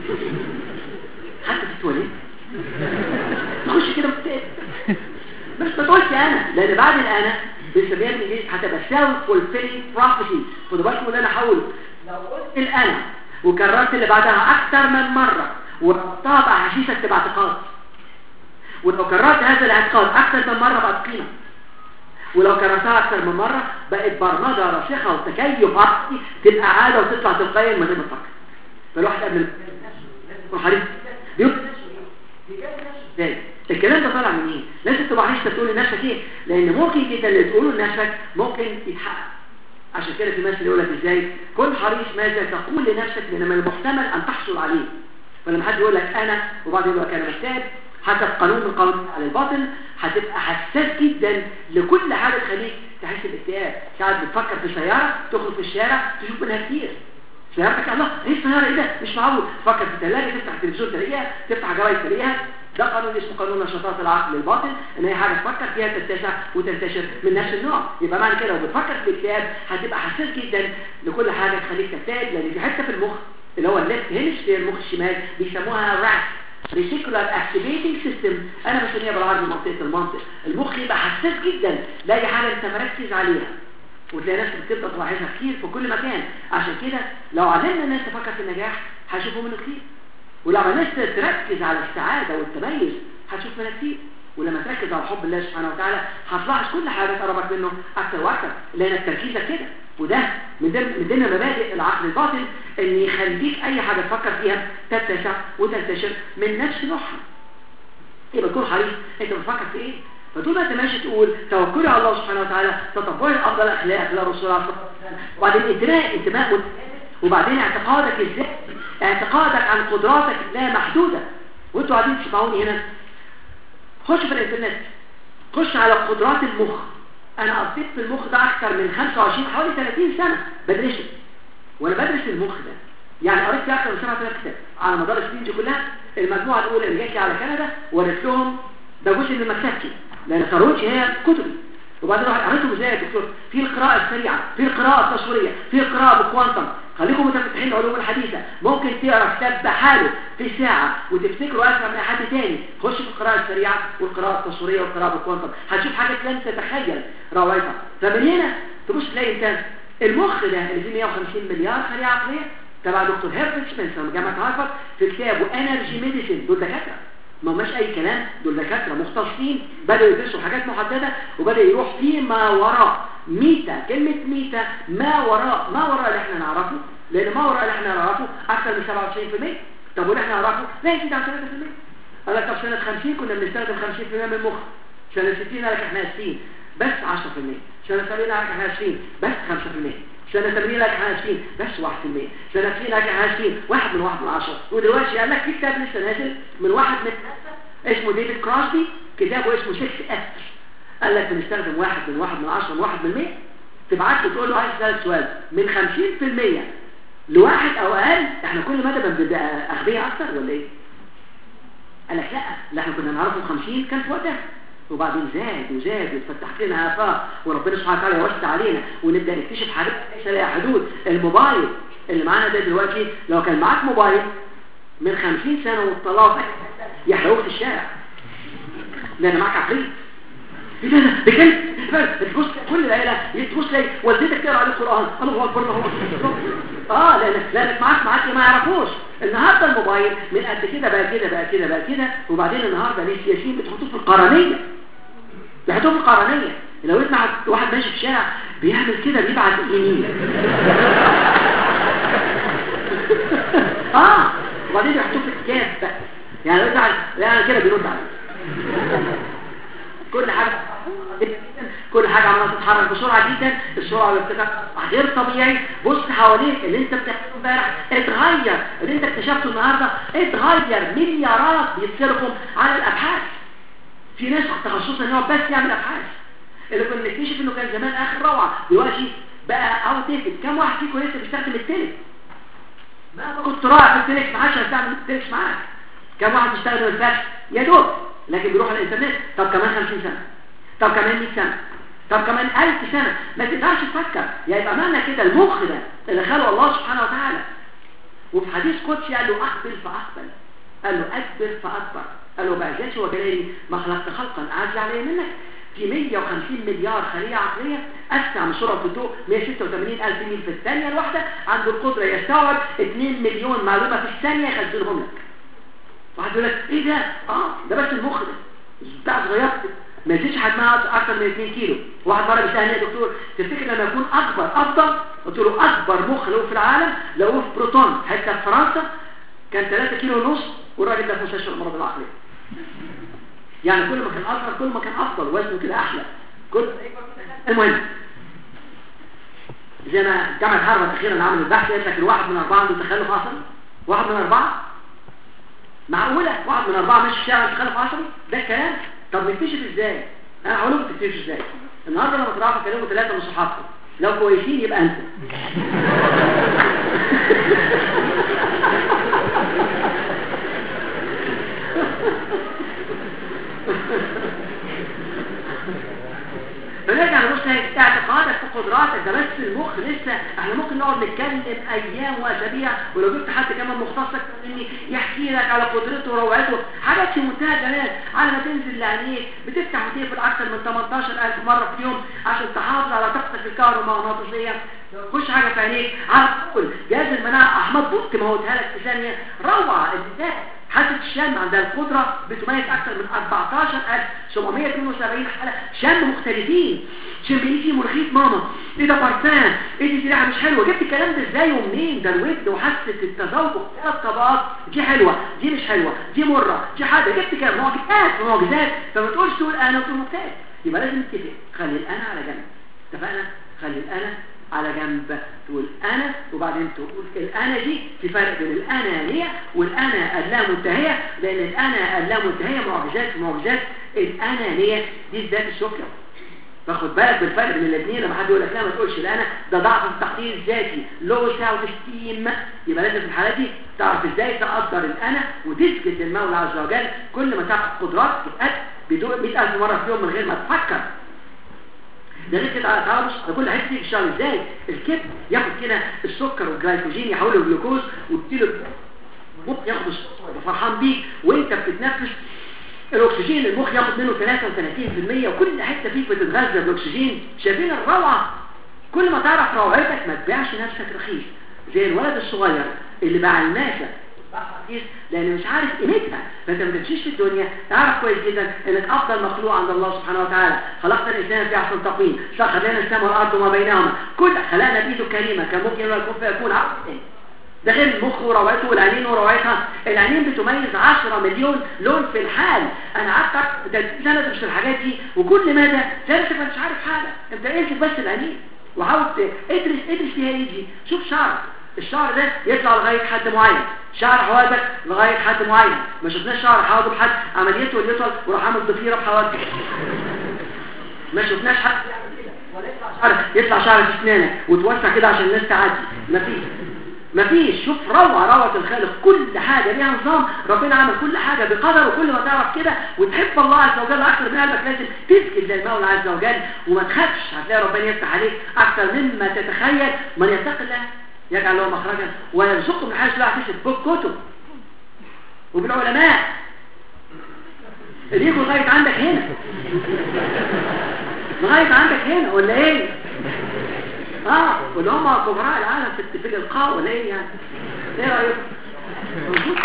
S1: حتى في التواليت تخش كده مكتئب مش ما تقولش انا لان بعد الانا بنسميها بالانجليزي هتبقى سيلف فولفيلينج بروفيسي خدوا بالكم اللي انا هقوله لو قلت الانا وكررت اللي بعدها اكتر من مره وربطها باحاسيسك تبقى اعتقاد ولو كررت هذا الاعتقاد اكتر من مره بقت قيمه ولو كررتها اكتر من مره بقت برمجه راسخه وتكيف عقلي تبقى عاده وتطلع تلقائيا من غير ما تفكر فالواحد قبل يكون حريص بيقول ازاي الكلام ده طالع من ايه لازم تبقى عايز تقول لنفسك ايه لان ممكن جدا اللي تقوله لنفسك ممكن يتحقق عشان كده في مثل يقول لك ازاي كن حريص ماذا تقول لنفسك لان من المحتمل ان تحصل عليه فلما حد يقول لك انا وبعدين يقول لك انا محتاج حتى قانون من قانون على الباطن هتبقى حساس جدا لكل حاجه تخليك تحس باكتئاب ساعات بتفكر في سياره تخرج في الشارع تشوف منها كتير سيارتك الله ايه السياره ايه ده مش معقول تفكر في الثلاجه تفتح التلفزيون تلاقيها تفتح جرايد تلاقيها ده قانون اسمه قانون نشاطات العقل الباطن ان هي حاجه تفكر فيها تتسع وتنتشر من نفس النوع يبقى معنى كده لو بتفكر في الاكتئاب هتبقى حساس جدا لكل حاجه تخليك تكتئب لان في حته في المخ اللي هو الليفت هيمسفير المخ الشمال بيسموها راك ريسيكولار اكتيفيتنج سيستم انا بسميها بالعربي منطقه المنطق المخ يبقى حساس جدا لاي حاجه انت مركز عليها وتلاقي نفسك بتبدا تلاحظها كتير في كل مكان عشان كده لو علمنا الناس تفكر في النجاح هيشوفوا منه كتير ولو الناس تركز على السعاده والتميز هتشوف منها كتير ولما تركز على حب الله سبحانه وتعالى هتلاحظ كل حاجه تقربك منه اكتر واكتر لان تركيزك كده وده من ضمن من ضمن مبادئ العقل الباطن ان يخليك اي حاجه تفكر فيها تتسع وتنتشر من نفس نوعها يبقى تكون حريص انت بتفكر في ايه فطول ما انت ماشي تقول توكلي على الله سبحانه وتعالى تطبقي افضل اخلاق اخلاق الرسول عليه الصلاه والسلام وبعدين انتماء انتماء وبعدين اعتقادك ازاي اعتقادك عن قدراتك لا محدوده وانتوا قاعدين تسمعوني هنا خش في الانترنت خش على قدرات المخ انا قضيت في المخ ده اكثر من 25 حوالي 30 سنه بدرسه وانا بدرس المخ ده يعني قريت فيه اكثر من 7000 كتاب على مدار السنين دي كلها المجموعه الاولى اللي جات لي على كندا وريت لهم ده جزء من مكتبتي لان ثروتش هي كتبي وبعدين راح قريتهم ازاي يا دكتور في القراءه السريعه في القراءه التصويريه في القراءه بالكوانتم خليكم متفتحين العلوم الحديثة ممكن تقرا كتاب بحاله في ساعة وتفتكروا أسرع من حد تاني خش في القراءة السريعة والقراءة التصويرية والقراءة بالكوانتم هتشوف حاجة لن تتخيل روعتها فمن هنا تبص تلاقي انت المخ ده اللي فيه 150 مليار خلية عقلية تبع دكتور هيربرت سبنسر من جامعة هارفارد في كتابه انرجي ميديسين دول دكاترة ما هماش اي كلام دول دكاترة مختصين بدأوا يدرسوا حاجات محددة وبدأ يروح فيما وراء ميتا كلمة ميتا ما وراء ما وراء اللي احنا نعرفه لان ما وراء اللي احنا نعرفه اكثر من 97% طب واللي احنا نعرفه لا يزيد عن 3% قال لك طب سنة 50 كنا بنستخدم 50% من المخ سنة 60 قال لك احنا 60 بس 10% سنة 70 قال لك احنا 20 بس 5% سنة 80 لك احنا 20 بس 1% سنة 90 لك احنا 20 واحد من واحد من 10 ودلوقتي قال لك في كتاب لسه نازل من واحد من اسمه ديفيد كراسبي كتابه اسمه 6 اف قال لك بنستخدم واحد من واحد من 10 من واحد من 100 تبعت له تقول له عايز تسأل سؤال من 50% لواحد او اقل احنا كل مدى بنبقى اغبياء اكتر ولا ايه قال لك لا لا احنا كنا نعرفه 50 كان في وقتها وبعدين زاد وزاد واتفتحت لنا آفاق وربنا سبحانه وتعالى يوسع علينا ونبدأ نكتشف حاجات ليس لها حدود الموبايل اللي معانا ده دلوقتي لو كان معاك موبايل من 50 سنة والطلاق يحرقوك في الشارع لأن معاك عقلية ايه ده بجد تبص كل العيلة تبص لي والدتك تقرا عليه القرآن الله أكبر الله أكبر اه لأنك لأنك معاك معاك ما يعرفوش النهاردة الموبايل من قد كده بقى كده بقى كده بقى كده وبعدين النهاردة ليه السياسيين بتحطوه في القرنية بيحطوه في القرنية لو يطلع واحد ماشي في الشارع بيعمل كده بيبعت يمين اه وبعدين بيحطوه في الكاس بقى يعني لو يطلع لا كده بيرد عليه كل حاجة كل حاجة عمالة تتحرك بسرعة جدا السرعة والارتفاع غير طبيعي بص حواليك اللي انت بتعمله امبارح اتغير اللي انت اكتشفته النهاردة اتغير مليارات بيتصرفوا على الابحاث في ناس تخصصا ان هو بس يعمل ابحاث اللي كنا نكتشف انه كان زمان اخر روعة دلوقتي بقى اوت ديتد كم واحد فيكم لسه بيستخدم التليف ما كنت رايح في التليف ما حدش هيستعمل التليف معاك كم واحد بيستخدم الفاكس يا دوب لكن بيروح على الانترنت طب كمان 50 سنة طب كمان 100 سنة طب كمان 1000 سنة ما تقدرش تفكر يعني يبقى معنى كده المخ ده اللي خلقه الله سبحانه وتعالى وفي حديث قدسي قال له أقبل فأقبل قال له أكبر فأكبر قال له بعزتي وجلالي ما خلقت خلقا أعز علي منك في 150 مليار خلية عقلية أسرع من سرعة الضوء 186 ألف ميل في الثانية الواحدة عنده القدرة يستوعب 2 مليون معلومة في الثانية يخزنهم لك واحد يقول لك ايه ده اه ده بس المخ ده بتاع صغير ما يزيدش حجمها اكتر من 2 كيلو واحد مره بيسالني يا دكتور تفتكر لما يكون اكبر افضل قلت له اكبر مخ له في العالم لقوه في بروتون حته في فرنسا كان 3 كيلو ونص والراجل ده في مستشفى الامراض العقليه يعني كل ما كان اصغر كل ما كان افضل وزنه كده احلى كل المهم زي ما جامعه هارفارد اخيرا عملت بحث قالت لك الواحد من اربعه عنده تخلف عصبي واحد من اربعه معقولة واحد من أربعة ماشي في الشارع تخلف عشري ده الكلام طب نكتشف ازاي انا هقول لكم تكتشف ازاي النهارده لما تروحوا تكلموا ثلاثة من صحابكم لو كويسين يبقى انت فنرجع نبص اعتقادك في قدراتك ده بس المخ لسه احنا ممكن نقعد نتكلم ايام واسابيع ولو جبت حد كمان مختص مني يحكي لك على قدرته وروعته حاجات في منتهى الجمال على ما تنزل لعينيك بتفتح وتقفل اكثر من 18000 مره في اليوم عشان تحافظ على طاقتك الكهرومغناطيسيه خش حاجه في عينيك على طول جهاز المناعه احمد بوت موتها لك في ثانيه روعه ازاي حاسة الشم عندها القدرة بتميز أكثر من 14772 حالة شم مختلفين شم فيه مرخيص ماما ايه ده بارفان ايه دي ريحة مش حلوة جبت الكلام ده ازاي ومنين ده الود وحاسة التذوق ثلاث طبقات دي حلوة دي مش حلوة دي مرة دي حاجة جبت كلام معجزات معجزات فما تقولش تقول انا وتقول مجتهد يبقى لازم نتفق خلي الانا على جنب اتفقنا خلي الانا على جنب تقول انا وبعدين تقول الانا دي في فرق بين الانانية والانا اللامنتهية لان الانا اللامنتهية معجزات معجزات الانانية دي ذات الشكر فاخد بالك بالفرق بين الاثنين لما حد يقول لك لا ما تقولش الانا ده ضعف التقدير الذاتي لو ساوت ستيم يبقى لازم في الحالة دي تعرف ازاي تقدر الانا وتثبت للمولى عز وجل كل ما تعرف قدرات تتقد بدون 100000 مرة في يوم من غير ما تفكر ده غير كده تعالى بص ده كل حته دي بتشتغل ازاي الكبد ياخد كده السكر والجلايكوجين يحوله لجلوكوز وتديله المخ ياخد السكر فرحان بيك وانت بتتنفس الاكسجين المخ ياخد منه 33% وكل حته فيك بتتغذى بالاكسجين شايفين الروعه كل ما تعرف روعتك ما تبيعش نفسك رخيص زي الولد الصغير اللي باع الماسه رخيص لان مش عارف قيمتها فانت ما تمشيش في الدنيا تعرف كويس جدا انك افضل مخلوق عند الله سبحانه وتعالى خلقت الانسان في احسن تقويم سخر لنا السماء والارض وما بينهما كل خلقنا بايده كريمه كان ممكن يكون فيكون عبد ده غير المخ وروعته والعينين وروعتها العينين بتميز 10 مليون لون في الحال انا قعدت 30 سنه ادرس الحاجات دي وكل مدى درس ما مش عارف حاجه انت امسك بس العينين وحاول ادرس ادرس فيها ايه دي شوف شعرك الشعر ده يطلع لغايه حد معين شعر حواجبك لغايه حد معين ما شفناش شعر حواجب حد عمليته اللي يطول وراح عامل ضفيره بحواجبك ما شفناش حد ولا يطلع شعر يطلع شعر في اسنانك وتوسع كده عشان الناس تعدي مفيش مفيش شوف روعة روعة الخالق كل حاجة ليها نظام ربنا عمل كل حاجة بقدر وكل ما تعرف كده وتحب الله عز وجل أكثر من قلبك لازم تسكت زي المولى عز وجل وما تخافش هتلاقي ربنا يفتح عليك أكثر مما تتخيل من يتق الله يجعل له مخرجا ويرزقه من حيث لا يحتسب بالكتب وبالعلماء اللي يجوا لغاية عندك هنا لغاية عندك هنا ولا ايه اه واللي هم كبراء العالم في في الالقاء ولا ايه يعني ايه رايك موجود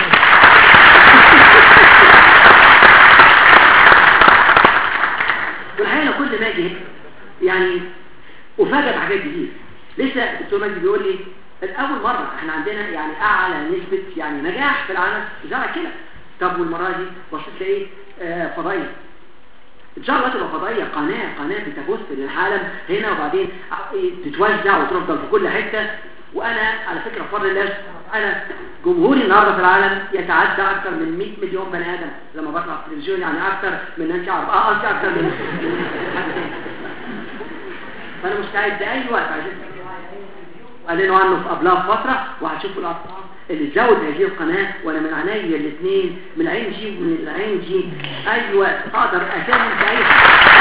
S1: والحقيقه كل ما اجي يعني افاجئ بحاجات جديده لسه الدكتور مجدي بيقول لي الاول مره احنا عندنا يعني اعلى نسبه يعني نجاح في العالم زرع كده طب والمره دي بصيت لايه آه فضائيه ان شاء الله تبقى فضائيه قناه قناه بتبث للعالم هنا وبعدين تتوزع وتفضل في كل حته وانا على فكره بفضل الله انا جمهوري النهارده في العالم يتعدى اكثر من 100 مليون بني ادم لما بطلع في التلفزيون يعني اكثر من نانسي عرب اه قصدي اكثر من حد تاني فانا مستعد اي وقت عشان قالوا عنه في قبلها بفتره وهتشوفوا الارقام اللي تزود هذه القناة وانا من عينيا الاثنين من العين جي ومن العين جي اي وقت اقدر اساهم في اي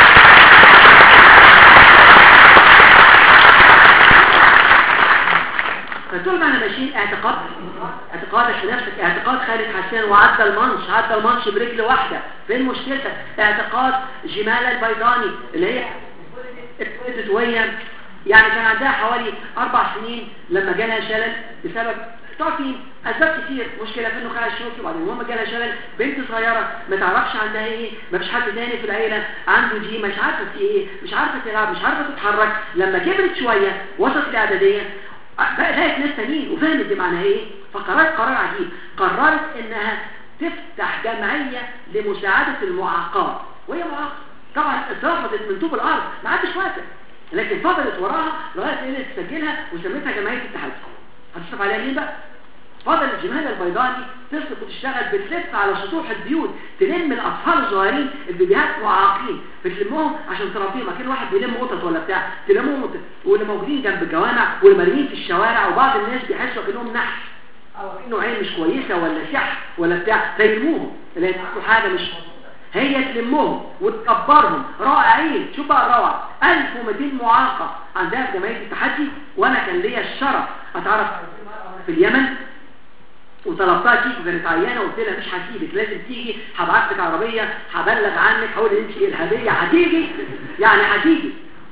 S1: فطول ما احنا ماشيين اعتقاد اعتقادك في نفسك اعتقاد خالد حسان وعدى المنش عدى المنش برجل واحدة فين مشكلتك اعتقاد جمال البيضاني اللي هي اتولدت وهي يعني كان عندها حوالي اربع سنين لما جالها شلل بسبب تعطي اسباب كتير مشكله في النخاع الشوكي وبعدين المهم جالها شلل بنت صغيره ما تعرفش عندها ايه ما فيش حد تاني في العيله عنده دي مش عارفه في ايه مش عارفه تلعب مش عارفه تتحرك لما كبرت شويه وصلت الاعداديه لقيت ناس تانيين وفهمت دي معناها ايه فقررت قرار عجيب قررت انها تفتح جمعيه لمساعده المعاقات وهي معاقه طبعا اترفضت من طوب الارض ما عادش وقتها لكن فضلت وراها لغايه ان تسجلها وسميتها جمعيه التحدي هتصرف عليها مين بقى فضل الجمال البيضاني تصرف وتشتغل بتلف على سطوح البيوت تلم الاطفال الصغيرين البيبيهات معاقين بتلمهم عشان تربيهم كان واحد بيلم قطط ولا بتاع تلمهم وت... واللي موجودين جنب الجوامع واللي مرميين في الشوارع وبعض الناس بيحسوا كانهم نحس او انه عين مش كويسه ولا سحر ولا بتاع فيلموهم لان حاجه مش هي تلمهم وتكبرهم رائعين شوف بقى الروعه 1200 معاقه عندها في جمعيه التحدي وانا كان ليا الشرف اتعرف في اليمن وطلبتها تيجي كانت عيانه وقلت لها مش هسيبك لازم تيجي هبعت لك عربيه هبلغ عنك هقول انت ايه الهديه هتيجي يعني هتيجي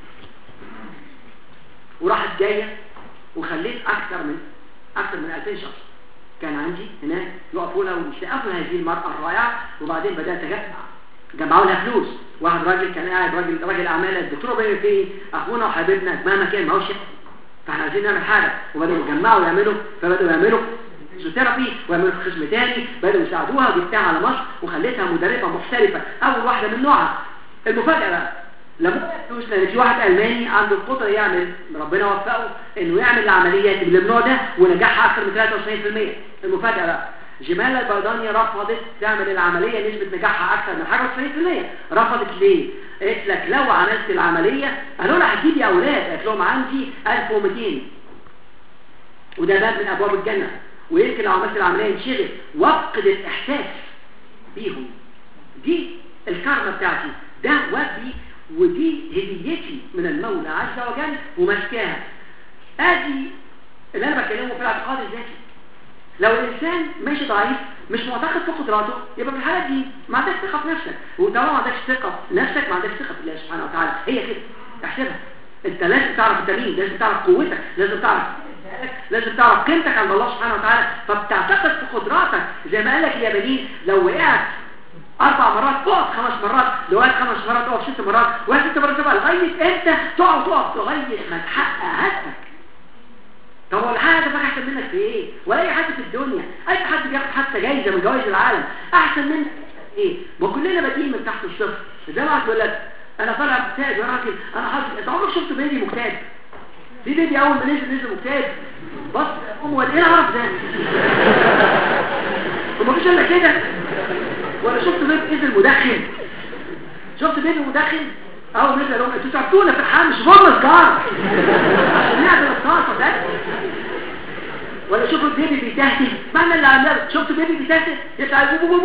S1: وراحت جايه وخليت اكثر من اكثر من 2000 شخص كان عندي هناك يقفوا لها ويسقفوا هذه المرأة الرائعة وبعدين بدأت أجمع جمعوا لها فلوس واحد راجل كان قاعد راجل راجل أعمال الدكتور بيقول فيه أخونا وحبيبنا مهما كان ما هوش فاحنا عايزين نعمل حاجة وبدأوا يجمعوا يعملوا فبدأوا يعملوا فيزيوثيرابي ويعملوا خصم تاني بدأوا يساعدوها وجبتها على مصر وخليتها مدربة محترفة أول واحدة من نوعها المفاجأة بقى لما فلوس لان في واحد الماني عنده القدره يعمل ربنا وفقه انه يعمل العمليات اللي بالنوع ده ونجاحها اكثر من 93% المفاجاه بقى جمال البيضاني رفضت تعمل العمليه نسبه نجاحها اكثر من حاجه 90% رفضت ليه قالت لك لو عملت العمليه قالوا لها هتجيبي اولاد قالت لهم عندي 1200 وده باب من ابواب الجنه ويمكن لو عملت العمليه ينشغل وافقد الاحساس بيهم دي الكارما بتاعتي ده واجبي ودي هديتي من المولى عز وجل ومسكاها ادي اللي انا بكلمه في الاعتقاد الذاتي لو الانسان ماشي ضعيف مش معتقد في قدراته يبقى في الحالة دي ما عندكش ثقة في نفسك وطالما ما عندكش ثقة في نفسك ما عندكش ثقة في الله سبحانه وتعالى هي كده احسبها انت لازم تعرف التمرين لازم تعرف قوتك لازم تعرف لازم تعرف قيمتك عند الله سبحانه وتعالى فبتعتقد في قدراتك زي ما قال لك اليابانيين لو وقعت اربع مرات تقف خمس مرات لو وقعت خمس مرات تقف ست مرات وقعت ست مرات تبقى لغايه امتى تقف تقف لغايه ما تحقق هدفك طب هو الحاجه ده احسن منك في ايه ولا اي حد في الدنيا اي حد بياخد حتى جايزه من جوائز العالم احسن منك ايه ما كلنا بادئين من تحت الصفر زي ما تقول لك انا طالع مجتهد يا راجل انا حاسس انت عمرك شفت بيبي مجتهد في بيبي اول ما نزل نزل مجتهد بص هو ايه اعرف ده وما فيش الا كده ولا شفت بيبي نزل مدخن شفت بيبي مدخن اول نزل لهم انتوا تعبتونا في الحال مش فضل سجار عشان نعمل الصلصه ده ولا شوفوا البيبي بيتهته معنى اللي عملها شفتوا بيبي بيتهته يطلع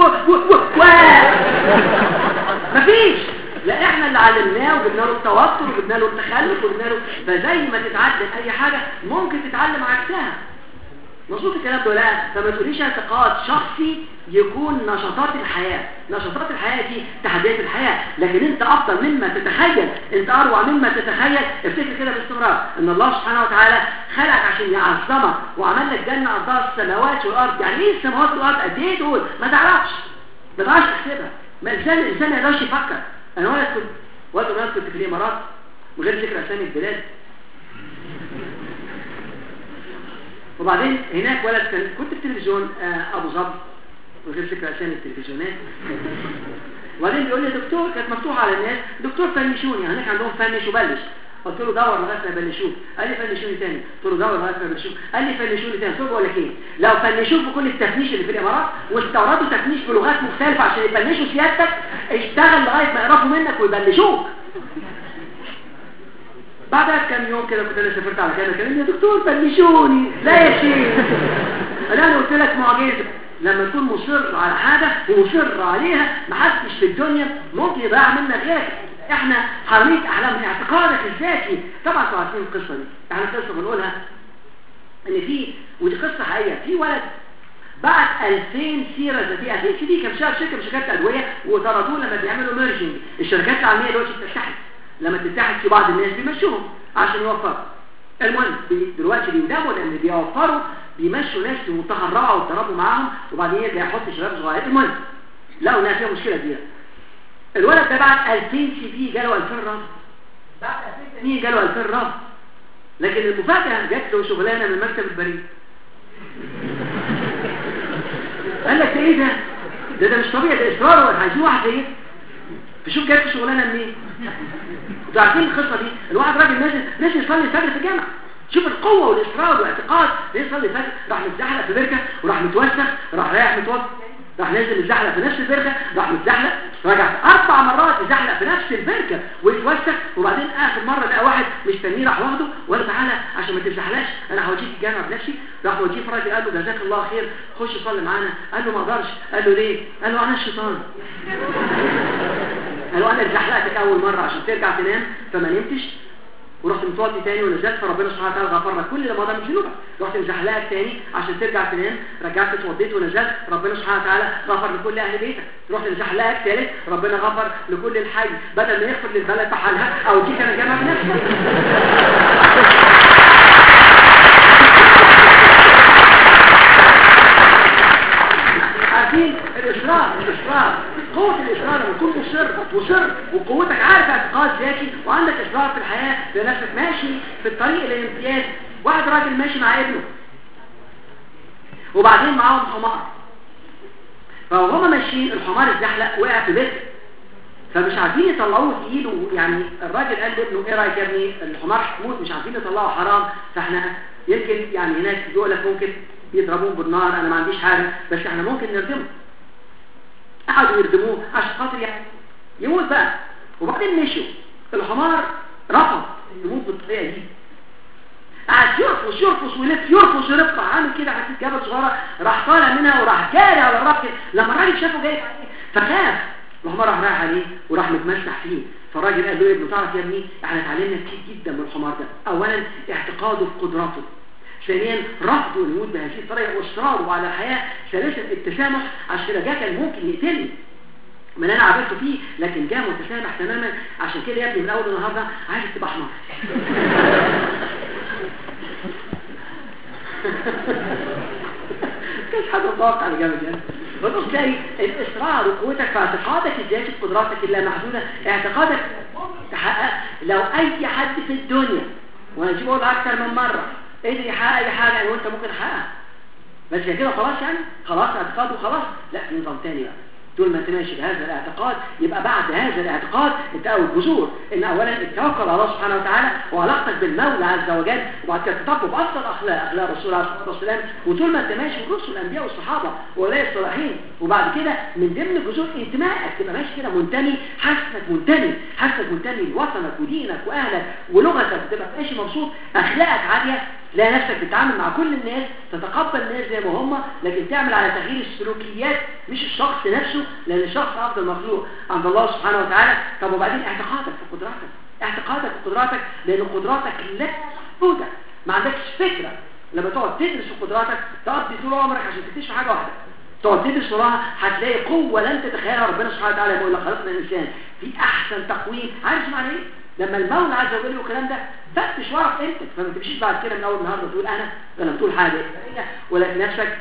S1: مفيش لا احنا اللي علمناه وجبنا له التوتر وجبنا له التخلف وجبنا له فزي ما تتعلم اي حاجه ممكن تتعلم عكسها مظبوط الكلام ده لا فما تقوليش اعتقاد شخصي يكون نشاطات الحياة نشاطات الحياة دي تحديات الحياة لكن انت افضل مما تتخيل انت اروع مما تتخيل افتكر كده باستمرار ان الله سبحانه وتعالى خلقك عشان يعظمك وعمل لك جنة ارضها السماوات والارض يعني ايه السماوات والارض قد ايه دول ما تعرفش ما تعرفش تحسبها ما الانسان الانسان ما يقدرش يفكر انا ولد كنت وقت ما كنت في الامارات من غير ذكر اسامي البلاد وبعدين هناك ولد كان كنت في تلفزيون آه ابو ظبي وغير ذكر اسامي التلفزيونات وبعدين بيقول لي دكتور كانت مفتوحه على الناس دكتور فنشوني هناك عندهم فنش وبلش قلت له دور لغايه ما يبلشوك قال لي فنشوني تاني قلت له دور لغايه ما يبلشوك قال لي فنشوني تاني قلت له بقول لك ايه لو فنشوك بكل التفنيش اللي في الامارات واستوردوا تفنيش بلغات مختلفه عشان يفنشوا سيادتك اشتغل لغايه ما يقرفوا منك ويبلشوك بعدها كم يوم كده كنت انا سافرت على كندا كلمني يا دكتور فنشوني لا يا شيخ انا قلت لك معجزه لما تكون مصر على حاجة ومصر عليها محدش في الدنيا ممكن يضيع منك غيرك احنا حرمية احلام اعتقادك الذاتي طبعا انتوا عارفين القصة دي احنا قصة بنقولها ان في ودي قصة حقيقية في ولد بعت 2000 سيرة ذاتية 2000 سي دي كان شغال شركة من شركات الأدوية وطردوه لما بيعملوا ميرجنج الشركات العالمية دلوقتي بتتحد لما تتحد في بعض الناس بيمشوهم عشان يوفروا المهم دلوقتي بيندموا لان بيوفروا بيمشوا ناس في منتهى الرعى ويتدربوا معاهم وبعدين يرجع يحط شباب صغيرين المهم لقوا انها فيها مشكله كبيره الولد ده بعد 2000 سي في جاله 2000 رفض بعد 2000 سي جاله 2000 رفض لكن المفاجاه جات له شغلانه من مكتب البريد قال لك ايه ده ده ده مش طبيعي ده اصرار ولا عايزين واحد زيه تشوف جات شغلانه منين انتوا عارفين القصه دي الواحد راجل نازل نازل يصلي الفجر في الجامع شوف القوة والإصرار والاعتقاد يصلي الفجر راح متزحلق في بركة وراح متوسخ راح رايح متوسخ راح نازل متزحلق في نفس البركة راح متزحلق رجع أربع مرات يزحلق في نفس البركة ويتوسخ وبعدين آخر مرة لقى واحد مستنيه راح واخده وقال له تعالى عشان ما تزحلقش أنا هوديك الجامع بنفسي راح وديه في راجل قال له جزاك الله خير خش صلي معانا قال له ما اقدرش قال له ليه؟ قال له أنا الشيطان قال له أنا زحلقتك أول مرة عشان ترجع تنام فما نمتش ورحت متوضي تاني ونزلت فربنا سبحانه وتعالى غفر لك كل اللي مضى من ذنوبك رحت مزحلقك تاني عشان ترجع تنام رجعت اتوضيت ونزلت ربنا سبحانه وتعالى غفر لكل اهل بيتك رحت مزحلقك تالت ربنا غفر لكل الحي بدل ما يغفر للبلد بحالها او جيت انا جامع بنفسك عارفين الاصرار الاصرار قوة الإصرار لما تكون مصر مصر وقوتك عارف اعتقاد ذاتي وعندك إصرار في الحياة لنفسك ماشي في الطريق للامتياز واحد راجل ماشي مع ابنه وبعدين معاهم حمار فهما ماشيين الحمار اتزحلق وقع في بيت فمش عارفين يطلعوه تقيل يعني الراجل قال لابنه ايه رايك يا ابني الحمار هتموت مش عارفين يطلعه حرام فاحنا يمكن يعني هناك بيقول لك ممكن يضربوه بالنار انا ما عنديش حاجه بس احنا ممكن نردمه قعدوا يردموه عشان خاطر يعني يموت بقى وبعدين مشوا الحمار رفض يموت بالطريقه دي قعد يرفص يرفص ويلف يرفص ويرفع عامل كده حته جبل صغيره راح طالع منها وراح جاري على الراجل لما الراجل شافه جاي فخاف الحمار راح رايح عليه وراح متمسح فيه فالراجل قال له يا ابنه تعرف يا ابني احنا اتعلمنا كتير جدا من الحمار ده اولا اعتقاده في قدراته ثانيا رفضه الموت بهذه الطريقه واصراره على الحياه ثالثا التسامح عشان كده جه كان ممكن يقتلني من انا عملته فيه لكن جاء متسامح تماما عشان كده يا ابني من اول النهارده عايز تبقى حمار كانش حد متوقع الجامد يعني فتبص تلاقي الاصرار وقوتك في اعتقادك الذاتي بقدراتك اللامحدوده اعتقادك تحقق لو اي حد في الدنيا وانا اجيب اقول اكتر من مره قدر يحقق اي حاجه يعني وانت ممكن تحققها بس كده خلاص يعني خلاص اعتقاد وخلاص لا في نظام تاني بقى طول ما انت ماشي بهذا الاعتقاد يبقى بعد هذا الاعتقاد انت اول جذور ان اولا التوكل على الله سبحانه وتعالى وعلاقتك بالمولى عز وجل وبعد كده تطبق بافضل اخلاق اخلاق الرسول عليه الصلاه والسلام وطول ما انت ماشي بالرسل الانبياء والصحابه واولياء الصالحين وبعد كده من ضمن جذور انتمائك تبقى ماشي كده منتمي حاسك منتمي حاسك منتمي لوطنك ودينك واهلك ولغتك تبقى ماشي مبسوط اخلاقك عاليه تلاقي نفسك بتتعامل مع كل الناس تتقبل الناس زي ما هم لكن تعمل على تغيير السلوكيات مش الشخص نفسه لان الشخص افضل مخلوق عند الله سبحانه وتعالى طب وبعدين اعتقادك في قدراتك اعتقادك في قدراتك لان قدراتك لا محدوده ما عندكش فكره لما تقعد تدرس في قدراتك تقضي طول عمرك عشان تكتشف حاجه واحده تقعد تدرس وراها هتلاقي قوه لن تتخيلها ربنا سبحانه وتعالى يقول لك خلقنا الانسان في احسن تقويم عارف معنى ايه لما المولى عز وجل والكلام ده فتش ورا في قيمتك فما تمشيش بعد كده من اول النهارده تقول انا ولا بتقول حاجه ولكن نفسك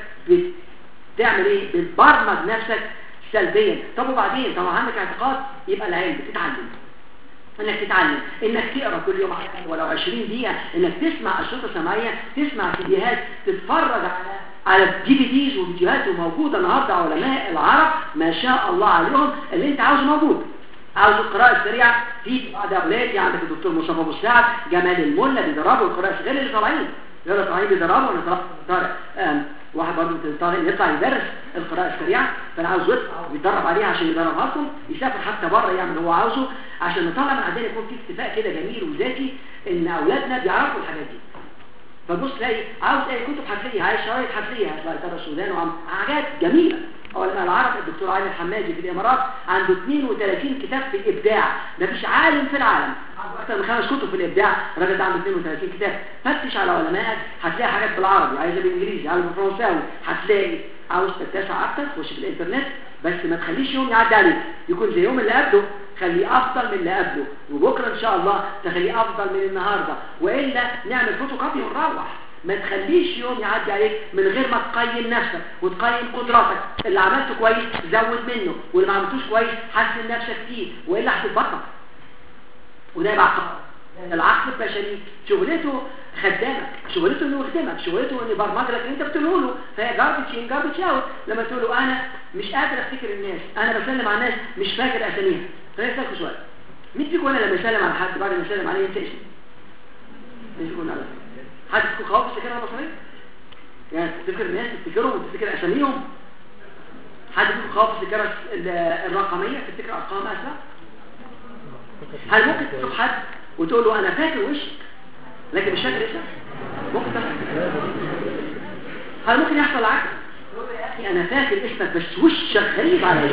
S1: بتعمل ايه بتبرمج نفسك سلبيا طب وبعدين طب عندك اعتقاد يبقى العلم بتتعلم انك تتعلم انك تقرا كل يوم ولو 20 دقيقه انك تسمع اشرطه سمعيه تسمع فيديوهات تتفرج على على دي في ديز وفيديوهات وموجوده النهارده علماء العرب ما شاء الله عليهم اللي انت عاوزه موجود عاوز القراءة السريعة في بعض أولادي عندك الدكتور مصطفى أبو سعد جمال الملا بيدربوا القراءة غير اللي طالعين غير اللي طالعين بيدربوا أنا طالع واحد برضه طالع يطلع يدرس القراءة السريعة فأنا عاوز يطلع ويتدرب عليها عشان يدربها لكم يسافر حتى بره يعمل اللي هو عاوزه عشان نطلع من عندنا يكون في اتفاق كده جميل وذاتي إن أولادنا بيعرفوا الحاجات دي فبص تلاقي عاوز اي كتب حفليه عايز شرايط حفليه هتلاقي ترى السودان وعم حاجات جميله علماء العرب الدكتور علي الحمادي في الامارات عنده 32 كتاب في الابداع ده مفيش عالم في العالم اكثر من خمس كتب في الابداع الراجل ده عنده 32 كتاب فتش على علمائك هتلاقي حاجات بالعربي عايزه بالانجليزي عايزه بالفرنساوي هتلاقي عاوز تتسع اكتر خش في الانترنت بس ما تخليش يوم يعدي عليك يكون زي يوم اللي قبله خليه افضل من اللي قبله وبكره ان شاء الله تخليه افضل من النهارده والا نعمل فوتوكوبي ونروح ما تخليش يوم يعدي عليك من غير ما تقيم نفسك وتقيم قدراتك اللي عملته كويس زود منه واللي ما عملتوش كويس حسن نفسك فيه والا هتتبطل وده يبقى عقل العقل البشري شغلته خدامك شغلته انه يخدمك شغلته انه يبرمج لك انت بتقوله له فهي جاربتش ان جاربتش اوت لما تقول له انا مش قادر افتكر الناس انا بسلم على الناس مش فاكر اساميها خليني اسالك سؤال مين فيكم انا لما يسلم على حد بعد ما يسلم عليه ينسى اسمه مين فيكم على حد فيكم خواف تفتكرها بصرية يعني تفتكر الناس تفتكرهم وتفتكر اساميهم حد فيكم خواف تفتكر الرقميه تفتكر ارقام اسماء هل ممكن تشوف حد وتقول له انا فاكر وشك لكن مش فاكر اسمك ممكن هل ممكن يحصل العكس يا اخي انا فاكر اسمك بس وشك غريب عليا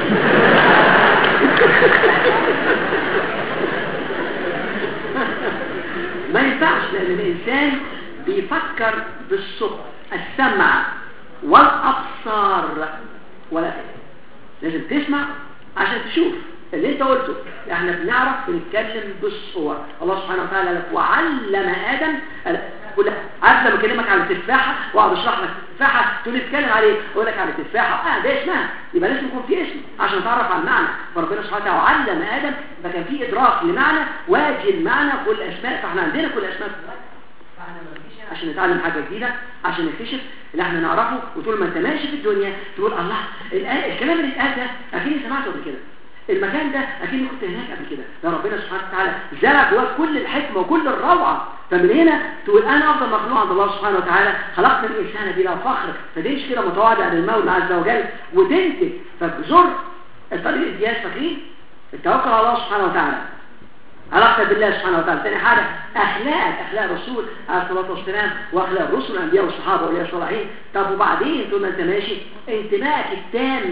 S1: ما ينفعش لان الانسان بيفكر بالصبح السمع والابصار ولا لازم تسمع عشان تشوف اللي انت قلته احنا بنعرف بنتكلم بالصور الله سبحانه وتعالى لك وعلم ادم كلها عارف لما اكلمك على التفاحه واقعد اشرح لك التفاحه تقول لي اتكلم عليه اقول لك على التفاحه اه ده اسمها يبقى لازم يكون في اسم عشان تعرف على المعنى فربنا سبحانه وتعالى علم ادم فكان في ادراك لمعنى واجه المعنى كل اسماء فاحنا عندنا كل اسماء عشان نتعلم حاجة جديدة عشان نكتشف اللي احنا نعرفه وطول ما انت ماشي في الدنيا تقول الله الكلام اللي اتقال ده اكيد سمعته قبل كده المكان ده اكيد كنت هناك قبل كده ده ربنا سبحانه وتعالى زرع جواك كل الحكمه وكل الروعه فمن هنا تقول انا افضل مخلوق عند الله سبحانه وتعالى خلقنا الانسان بلا فخر فتمشي كده متواضع للمولى عز وجل وتنتج فبزر الطريق الدياس فاكرين التوكل على الله سبحانه وتعالى علاقتك بالله سبحانه وتعالى ثاني حاجة أخلاقك أخلاق الرسول عليه الصلاة والسلام وأخلاق الرسل الأنبياء والصحابة وأولياء الصالحين طب وبعدين طول ما أنت ماشي انتمائك التام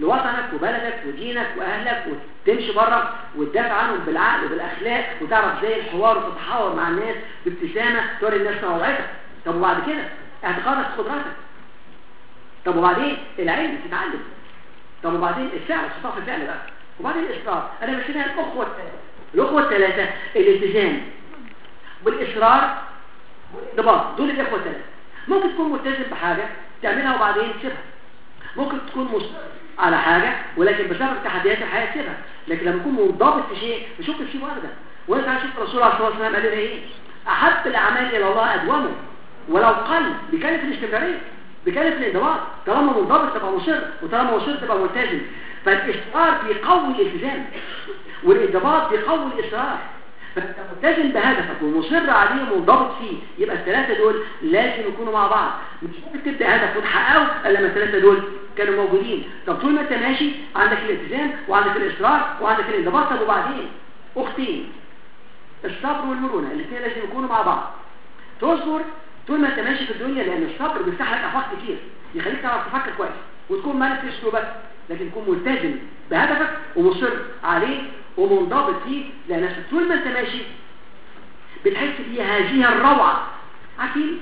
S1: لوطنك وبلدك ودينك واهلك وتمشي بره وتدافع عنهم بالعقل وبالاخلاق وتعرف زي الحوار وتتحاور مع الناس بابتسامه توري الناس نوعيتك طب وبعد كده اعتقادك في قدراتك طب وبعدين العلم تتعلم طب وبعدين الفعل استطاع في الفعل بقى وبعدين الاصرار انا بسميها الاخوه الاخوه الثلاثه الالتزام بالاصرار والانضباط دول الاخوه الثلاثه ممكن تكون ملتزم بحاجه تعملها وبعدين تسيبها ممكن تكون مصر على حاجة ولكن بسبب تحديات الحياة تسيبها لكن لما تكون منضبط في شيء مش ممكن تسيبه ابدا وانت شوف الرسول عليه الصلاه والسلام قال لنا ايه احب الاعمال الى الله ادومه ولو قل بكلف الاستمراريه بكلف الانضباط طالما منضبط تبقى مصر وطالما مصر تبقى ملتزم فالاصرار بيقوي الالتزام والانضباط بيقوي الاصرار فانت ملتزم بهدفك ومصر عليه ومنضبط فيه يبقى الثلاثه دول لازم يكونوا مع بعض مش ممكن تبدا هدف وتحققه الا لما الثلاثه دول كانوا موجودين طب طول ما انت ماشي عندك الالتزام وعندك الاصرار وعندك الانضباط طب وبعدين اختين الصبر والمرونه الاثنين لازم يكونوا مع بعض تصبر طول ما انت ماشي في الدنيا لان الصبر بيفتح لك افاق كتير يخليك تعرف تفكر كويس وتكون مالك في اسلوبك لكن تكون ملتزم بهدفك ومصر عليه ومنضبط فيه لان طول ما انت ماشي بتحس فيها هذه الروعه عارفين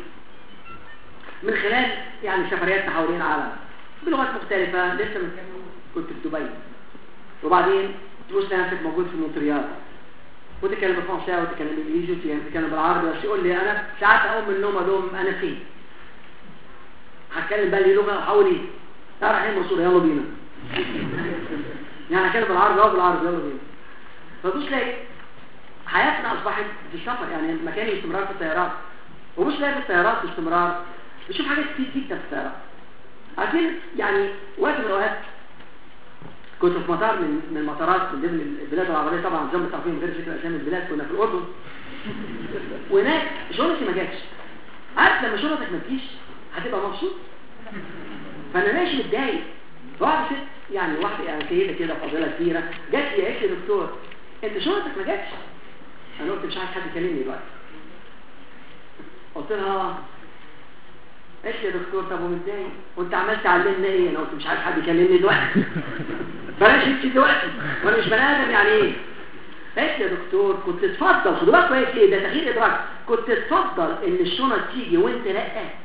S1: من خلال يعني سفريات حوالين العالم بلغات مختلفة لسه من كام يوم كنت في دبي وبعدين تبص نفسك موجود في مونتريال وتتكلم بالفرنساوي وتتكلم بالانجليزي وتتكلم بالعربي بس يقول لي انا ساعات اقوم من النوم ادوم انا فين هتكلم بقى لي لغه احاول ايه تعرف ايه مصور يلا بينا يعني هتكلم بالعربي او بالعربي يلا بينا فتبص تلاقي حياتنا اصبحت في السفر يعني مكاني استمرار في الطيارات ومش لاقي في الطيارات باستمرار بشوف حاجات كتير جدا في الطيارات عارفين يعني وقت من الاوقات كنت في مطار من من المطارات من ضمن البلاد العربيه طبعا زي ما تعرفين غير ذكر اسامي البلاد كنا في الاردن وهناك شرطتي ما جاتش عارف لما شرطتك ما تجيش هتبقى مبسوط فانا ماشي متضايق واحده ست يعني واحده يعني سيده كده فاضله كبيره جت لي قالت لي دكتور انت شرطتك ما جاتش انا قلت مش عايز حد يكلمني دلوقتي قلت لها ايش يا دكتور طب ومتضايق وانت عمال تعلمنا ايه انا قلت مش عارف حد يكلمني دلوقتي بلاش انت دلوقتي وانا مش بني ادم يعني ايه ايش يا دكتور كنت تفضل خدوا بالك كويس ايه ده تغيير ادراك كنت تفضل ان الشنط تيجي وانت لا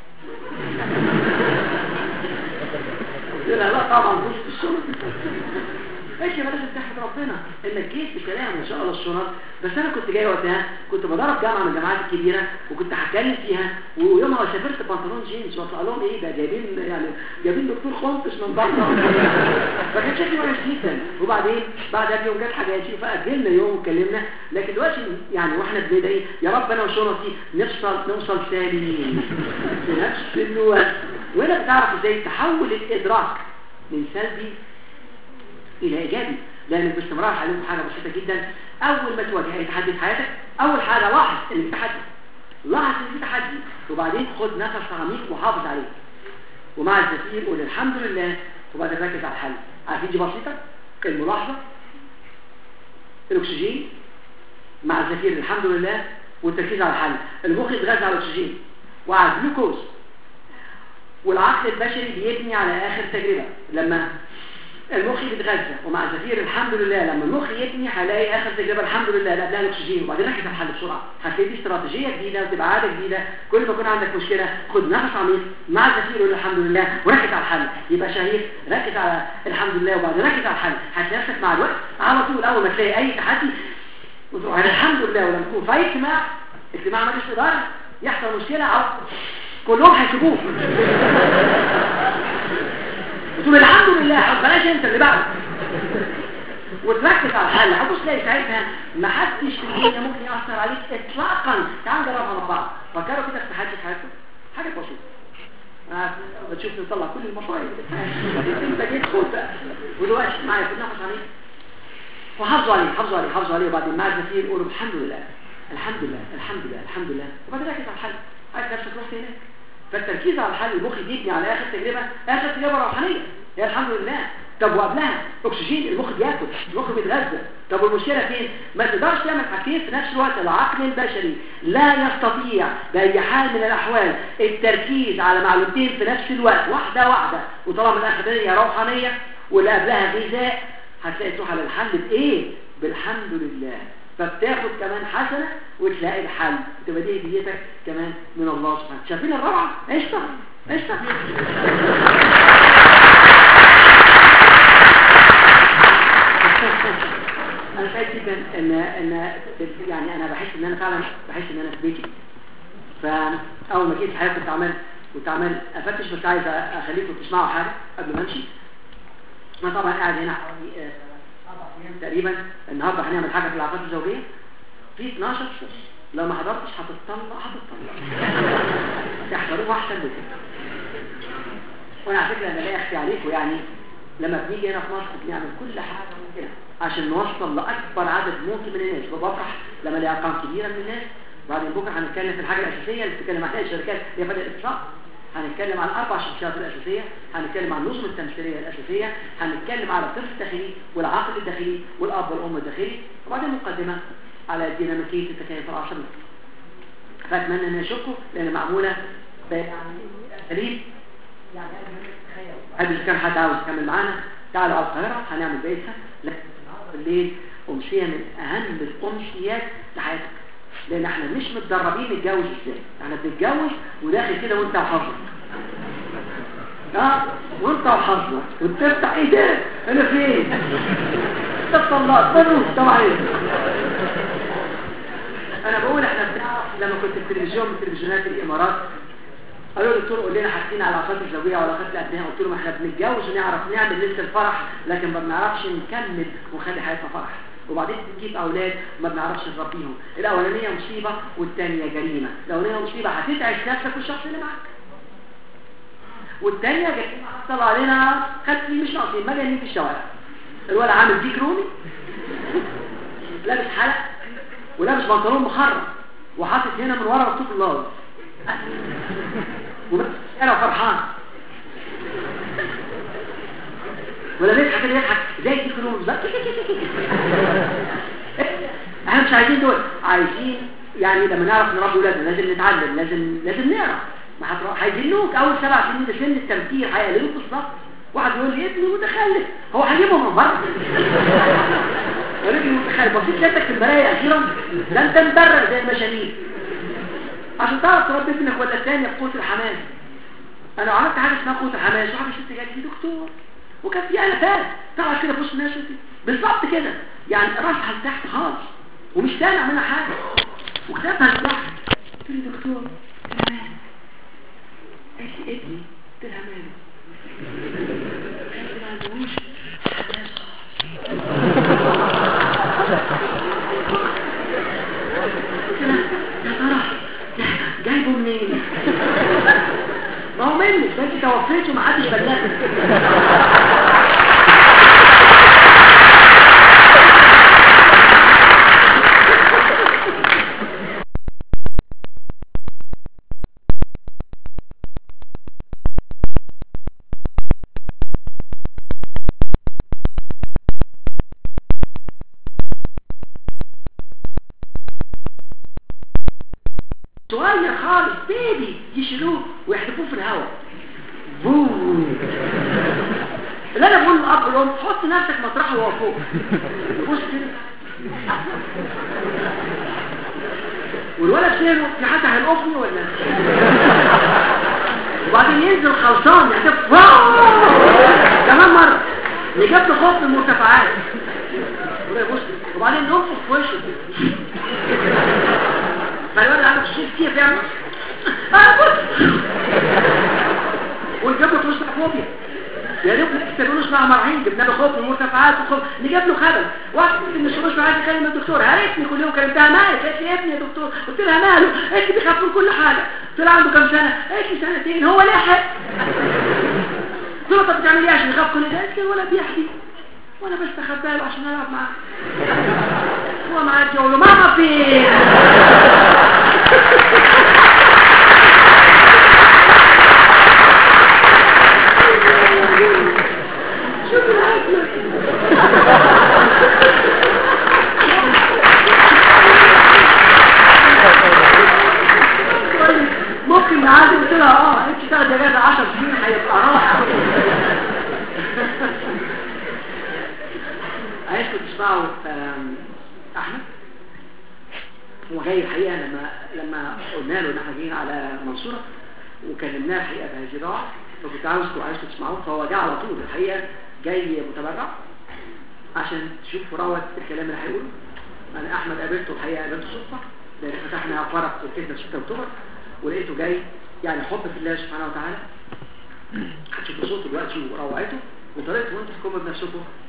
S1: قلت لها لا طبعا مش في الشنط ايش يا لازم تحمد ربنا انك جيت بكلام ان شاء الله الشنط بس انا كنت جاي وقتها كنت بدرب جامعه من الجامعات الكبيره وكنت هتكلم فيها ويومها سافرت بنطلون جينز واطلع لهم ايه ده جايبين يعني جايبين دكتور خنفش من بره فكان شكلي وحش جدا وبعدين بعدها بيوم جت حاجاتي فاجلنا يوم واتكلمنا لكن دلوقتي يعني واحنا بندعي يا رب انا وشنطي نفصل نوصل سالمين في نفس الوقت وهنا بتعرف ازاي تحول الادراك من سلبي الى ايجابي لان باستمرار هعلمكم حاجه بسيطه جدا اول ما تواجه اي تحدي في حياتك اول حاجه لاحظ ان في تحدي لاحظ ان في تحدي وبعدين خد نفس عميق وحافظ عليه ومع الزفير قول الحمد لله وبعدين ركز على الحل عارفين دي بسيطه الملاحظه الاكسجين مع الزفير الحمد لله والتركيز على الحل المخ يتغذى على الاكسجين وعلى الجلوكوز والعقل البشري بيبني على اخر تجربه لما المخ بيتغذى ومع زفير الحمد لله لما المخ يبني هلاقي اخر تجربه الحمد لله لا ده الاكسجين وبعدين ركز على الحل بسرعه هتلاقي دي استراتيجيه جديده وتبقى عاده جديده كل ما يكون عندك مشكله خد نفس عميق مع زفير قول الحمد لله وركز على الحل يبقى شهيق ركز على الحمد لله وبعدين ركز على الحل هتلاقي نفسك مع الوقت على طول اول ما تلاقي اي تحدي وتروح الحمد لله ولما تكون في اي اجتماع اجتماع مجلس اداره يحصل مشكله او كلهم هيسيبوك وتقول الحمد لله بلاش انت اللي بعده وتركز على الحل هتبص تلاقي ساعتها ما حدش في الدنيا ممكن ياثر عليك اطلاقا تعال نجربها مع بعض فكروا كده في تحدي في حياتكم حاجه بسيطه بتشوف نطلع كل المصايب انت جيت خد بقى ودلوقتي معايا خد نفس عليه وحافظوا عليه حافظوا عليه حافظوا عليه وبعدين مع الزفير قولوا الحمد لله الحمد لله الحمد لله الحمد لله وبعدين ركز على الحل عايز نفسك تروح هناك فالتركيز على الحل المخ بيبني على اخر تجربه اخر تجربه روحانيه يا الحمد لله طب وقبلها اكسجين المخ بياكل المخ بيتغذى طب والمشكله فين ما تقدرش تعمل حاجتين في نفس الوقت العقل البشري لا يستطيع باي حال من الاحوال التركيز على معلومتين في نفس الوقت واحده واحده وطالما الاخرانيه روحانيه واللي قبلها غذاء هتلاقي تروح على الحل بايه بالحمد لله فبتاخد كمان حسنة وتلاقي الحل تبقى دي هديتك كمان من الله سبحانه شايفين الرابعة قشطة قشطة انا سعيد جدا ان ان يعني انا بحس ان انا فعلا بحس ان انا في بيتي فاول ما جيت الحياه كنت عمال كنت عمال افتش بس عايز اخليكم تسمعوا حاجه قبل ما امشي انا طبعا قاعد هنا حوالي اربع ايام تقريبا النهارده هنعمل حاجه في العلاقات الزوجيه في 12 شهر لو ما حضرتش هتطلع هتطلع تحضروه احسن بكده وانا على فكره انا لا اخفي عليكم يعني لما بنيجي هنا في مصر بنعمل كل حاجه ممكنه عشان نوصل لاكبر عدد ممكن من الناس بفرح لما الاقي ارقام كبيره من الناس بعدين بكره هنتكلم في الحاجه الاساسيه اللي بتتكلم عليها الشركات اللي هي بدات الاتصال هنتكلم عن اربع شخصيات الاساسيه هنتكلم عن النظم التمثيليه الاساسيه هنتكلم على الطفل الداخلي والعقل الداخلي والاب والام الداخلي وبعدين مقدمه على ديناميكيه التكيف العصبي فاتمنى ان اشوفكم لان معموله قريب يعني هل اذا كان حد عاوز يكمل معانا تعالوا على القاهره هنعمل بيتها لكن الليل امسيه من اهم الامسيات لحياتك لان احنا مش متدربين نتجوز ازاي احنا بنتجوز وداخل كده وانت وحظك اه وانت وحظك وتفتح ايه ده انا فين انت طلعت بنوت طبعا ايه انا بقول احنا بنعرف لما كنت في التلفزيون من تلفزيونات الامارات قالوا لي دكتور قول لنا حاجتين على العلاقات الزوجيه وعلاقات الابناء قلت لهم احنا بنتجوز ونعرف نعمل ليله الفرح لكن ما بنعرفش نكمل ونخلي حياتنا فرح وبعدين بنجيب اولاد وما بنعرفش نربيهم الاولانيه مصيبه والثانيه جريمه الاولانيه مصيبه هتتعب نفسك والشخص اللي معاك والثانيه جريمه حصل علينا خدت مش ناقصين مجانين في الشوارع الولد عامل ديك رومي لابس حلق ولابس بنطلون مخرم وحاطط هنا من ورا مكتوب الله وبس انا فرحان ولا بيضحك كده يضحك زي دي كلهم بالظبط احنا مش عايزين دول عايزين يعني لما نعرف نربي ولادنا لازم نتعلم لازم لازم نعرف ما هتروح هيجنوك اول سبع سنين ده سن التمكين هيقللوك بالظبط واحد يقول لي ابني متخلف هو هجيبه من بره ابني متخلف بصيت لك في المرايه اخيرا ده انت مبرر زي المشانين عشان تعرف تربي ابنك ولا الثانيه في قوه الحماس انا عملت حاجه اسمها قوه الحماس واحده ست جات لي دكتور وكان في الافات تقعد كده في وسط الناس بالظبط كده يعني راسها لتحت خالص ومش سامع منها حاجه وكتابها لتحت قلت لي دكتور قلت لها مالك قالت لي ابني قلت لها مالك قالت لي ما عندهوش حماس قلت لها يا ترى جايبه منين ما هو منك ده انت توفيت ومحدش بلغك صغير خالص بيبي يشيلوه ويحدفوه في الهواء بوم اللي انا بقول للاب والام حط نفسك مطرحه وهو فوق بص كده والولد فين في حد هيلقفني ولا وبعدين ينزل خلصان يحدف كمان مره نجيب له خوف من المرتفعات بص وبعدين ننفخ في وشه فالولد عنده خصوص كيف يعني اه بص ونجيب له فلوس فوبيا يا ريت نكتب له اسمها مرعين جبنا له خوف من المرتفعات وخوف نجيب له خبل واحد من الشباب عايز يكلم الدكتور يا ريتني كل يوم كلمتها مالك قالت لي يا ابني يا دكتور قلت لها ماله قالت لي بيخاف من كل حاجه قلت لها عنده كام سنه قالت لي سنتين هو لحق قلت له طب بتعمل ايه عشان يخاف كل ده قالت لي ولا بيحكي وانا بستخبى له عشان العب معاه هو معاه يقول له ماما فين شوف العقل ممكن نعادي قلت لها اه انت تاخد اجازه 10 سنين هيبقى راحه تسمعوا آم، احمد هو جاي الحقيقه لما لما قلنا له ان احنا جايين على منصوره وكلمناه الحقيقه بهذه الراحه فكنت عاوزكم عايزكم تسمعوه فهو جه على طول الحقيقه جاي متبرع عشان تشوفوا روعه الكلام اللي هيقوله انا احمد قابلته الحقيقه قابلته صدفه لان فتحنا فرق وكتبنا 6 اكتوبر ولقيته جاي يعني حب في الله سبحانه وتعالى هتشوفوا صوته دلوقتي وروعته وطريقته وانتوا تحكموا بنفسكم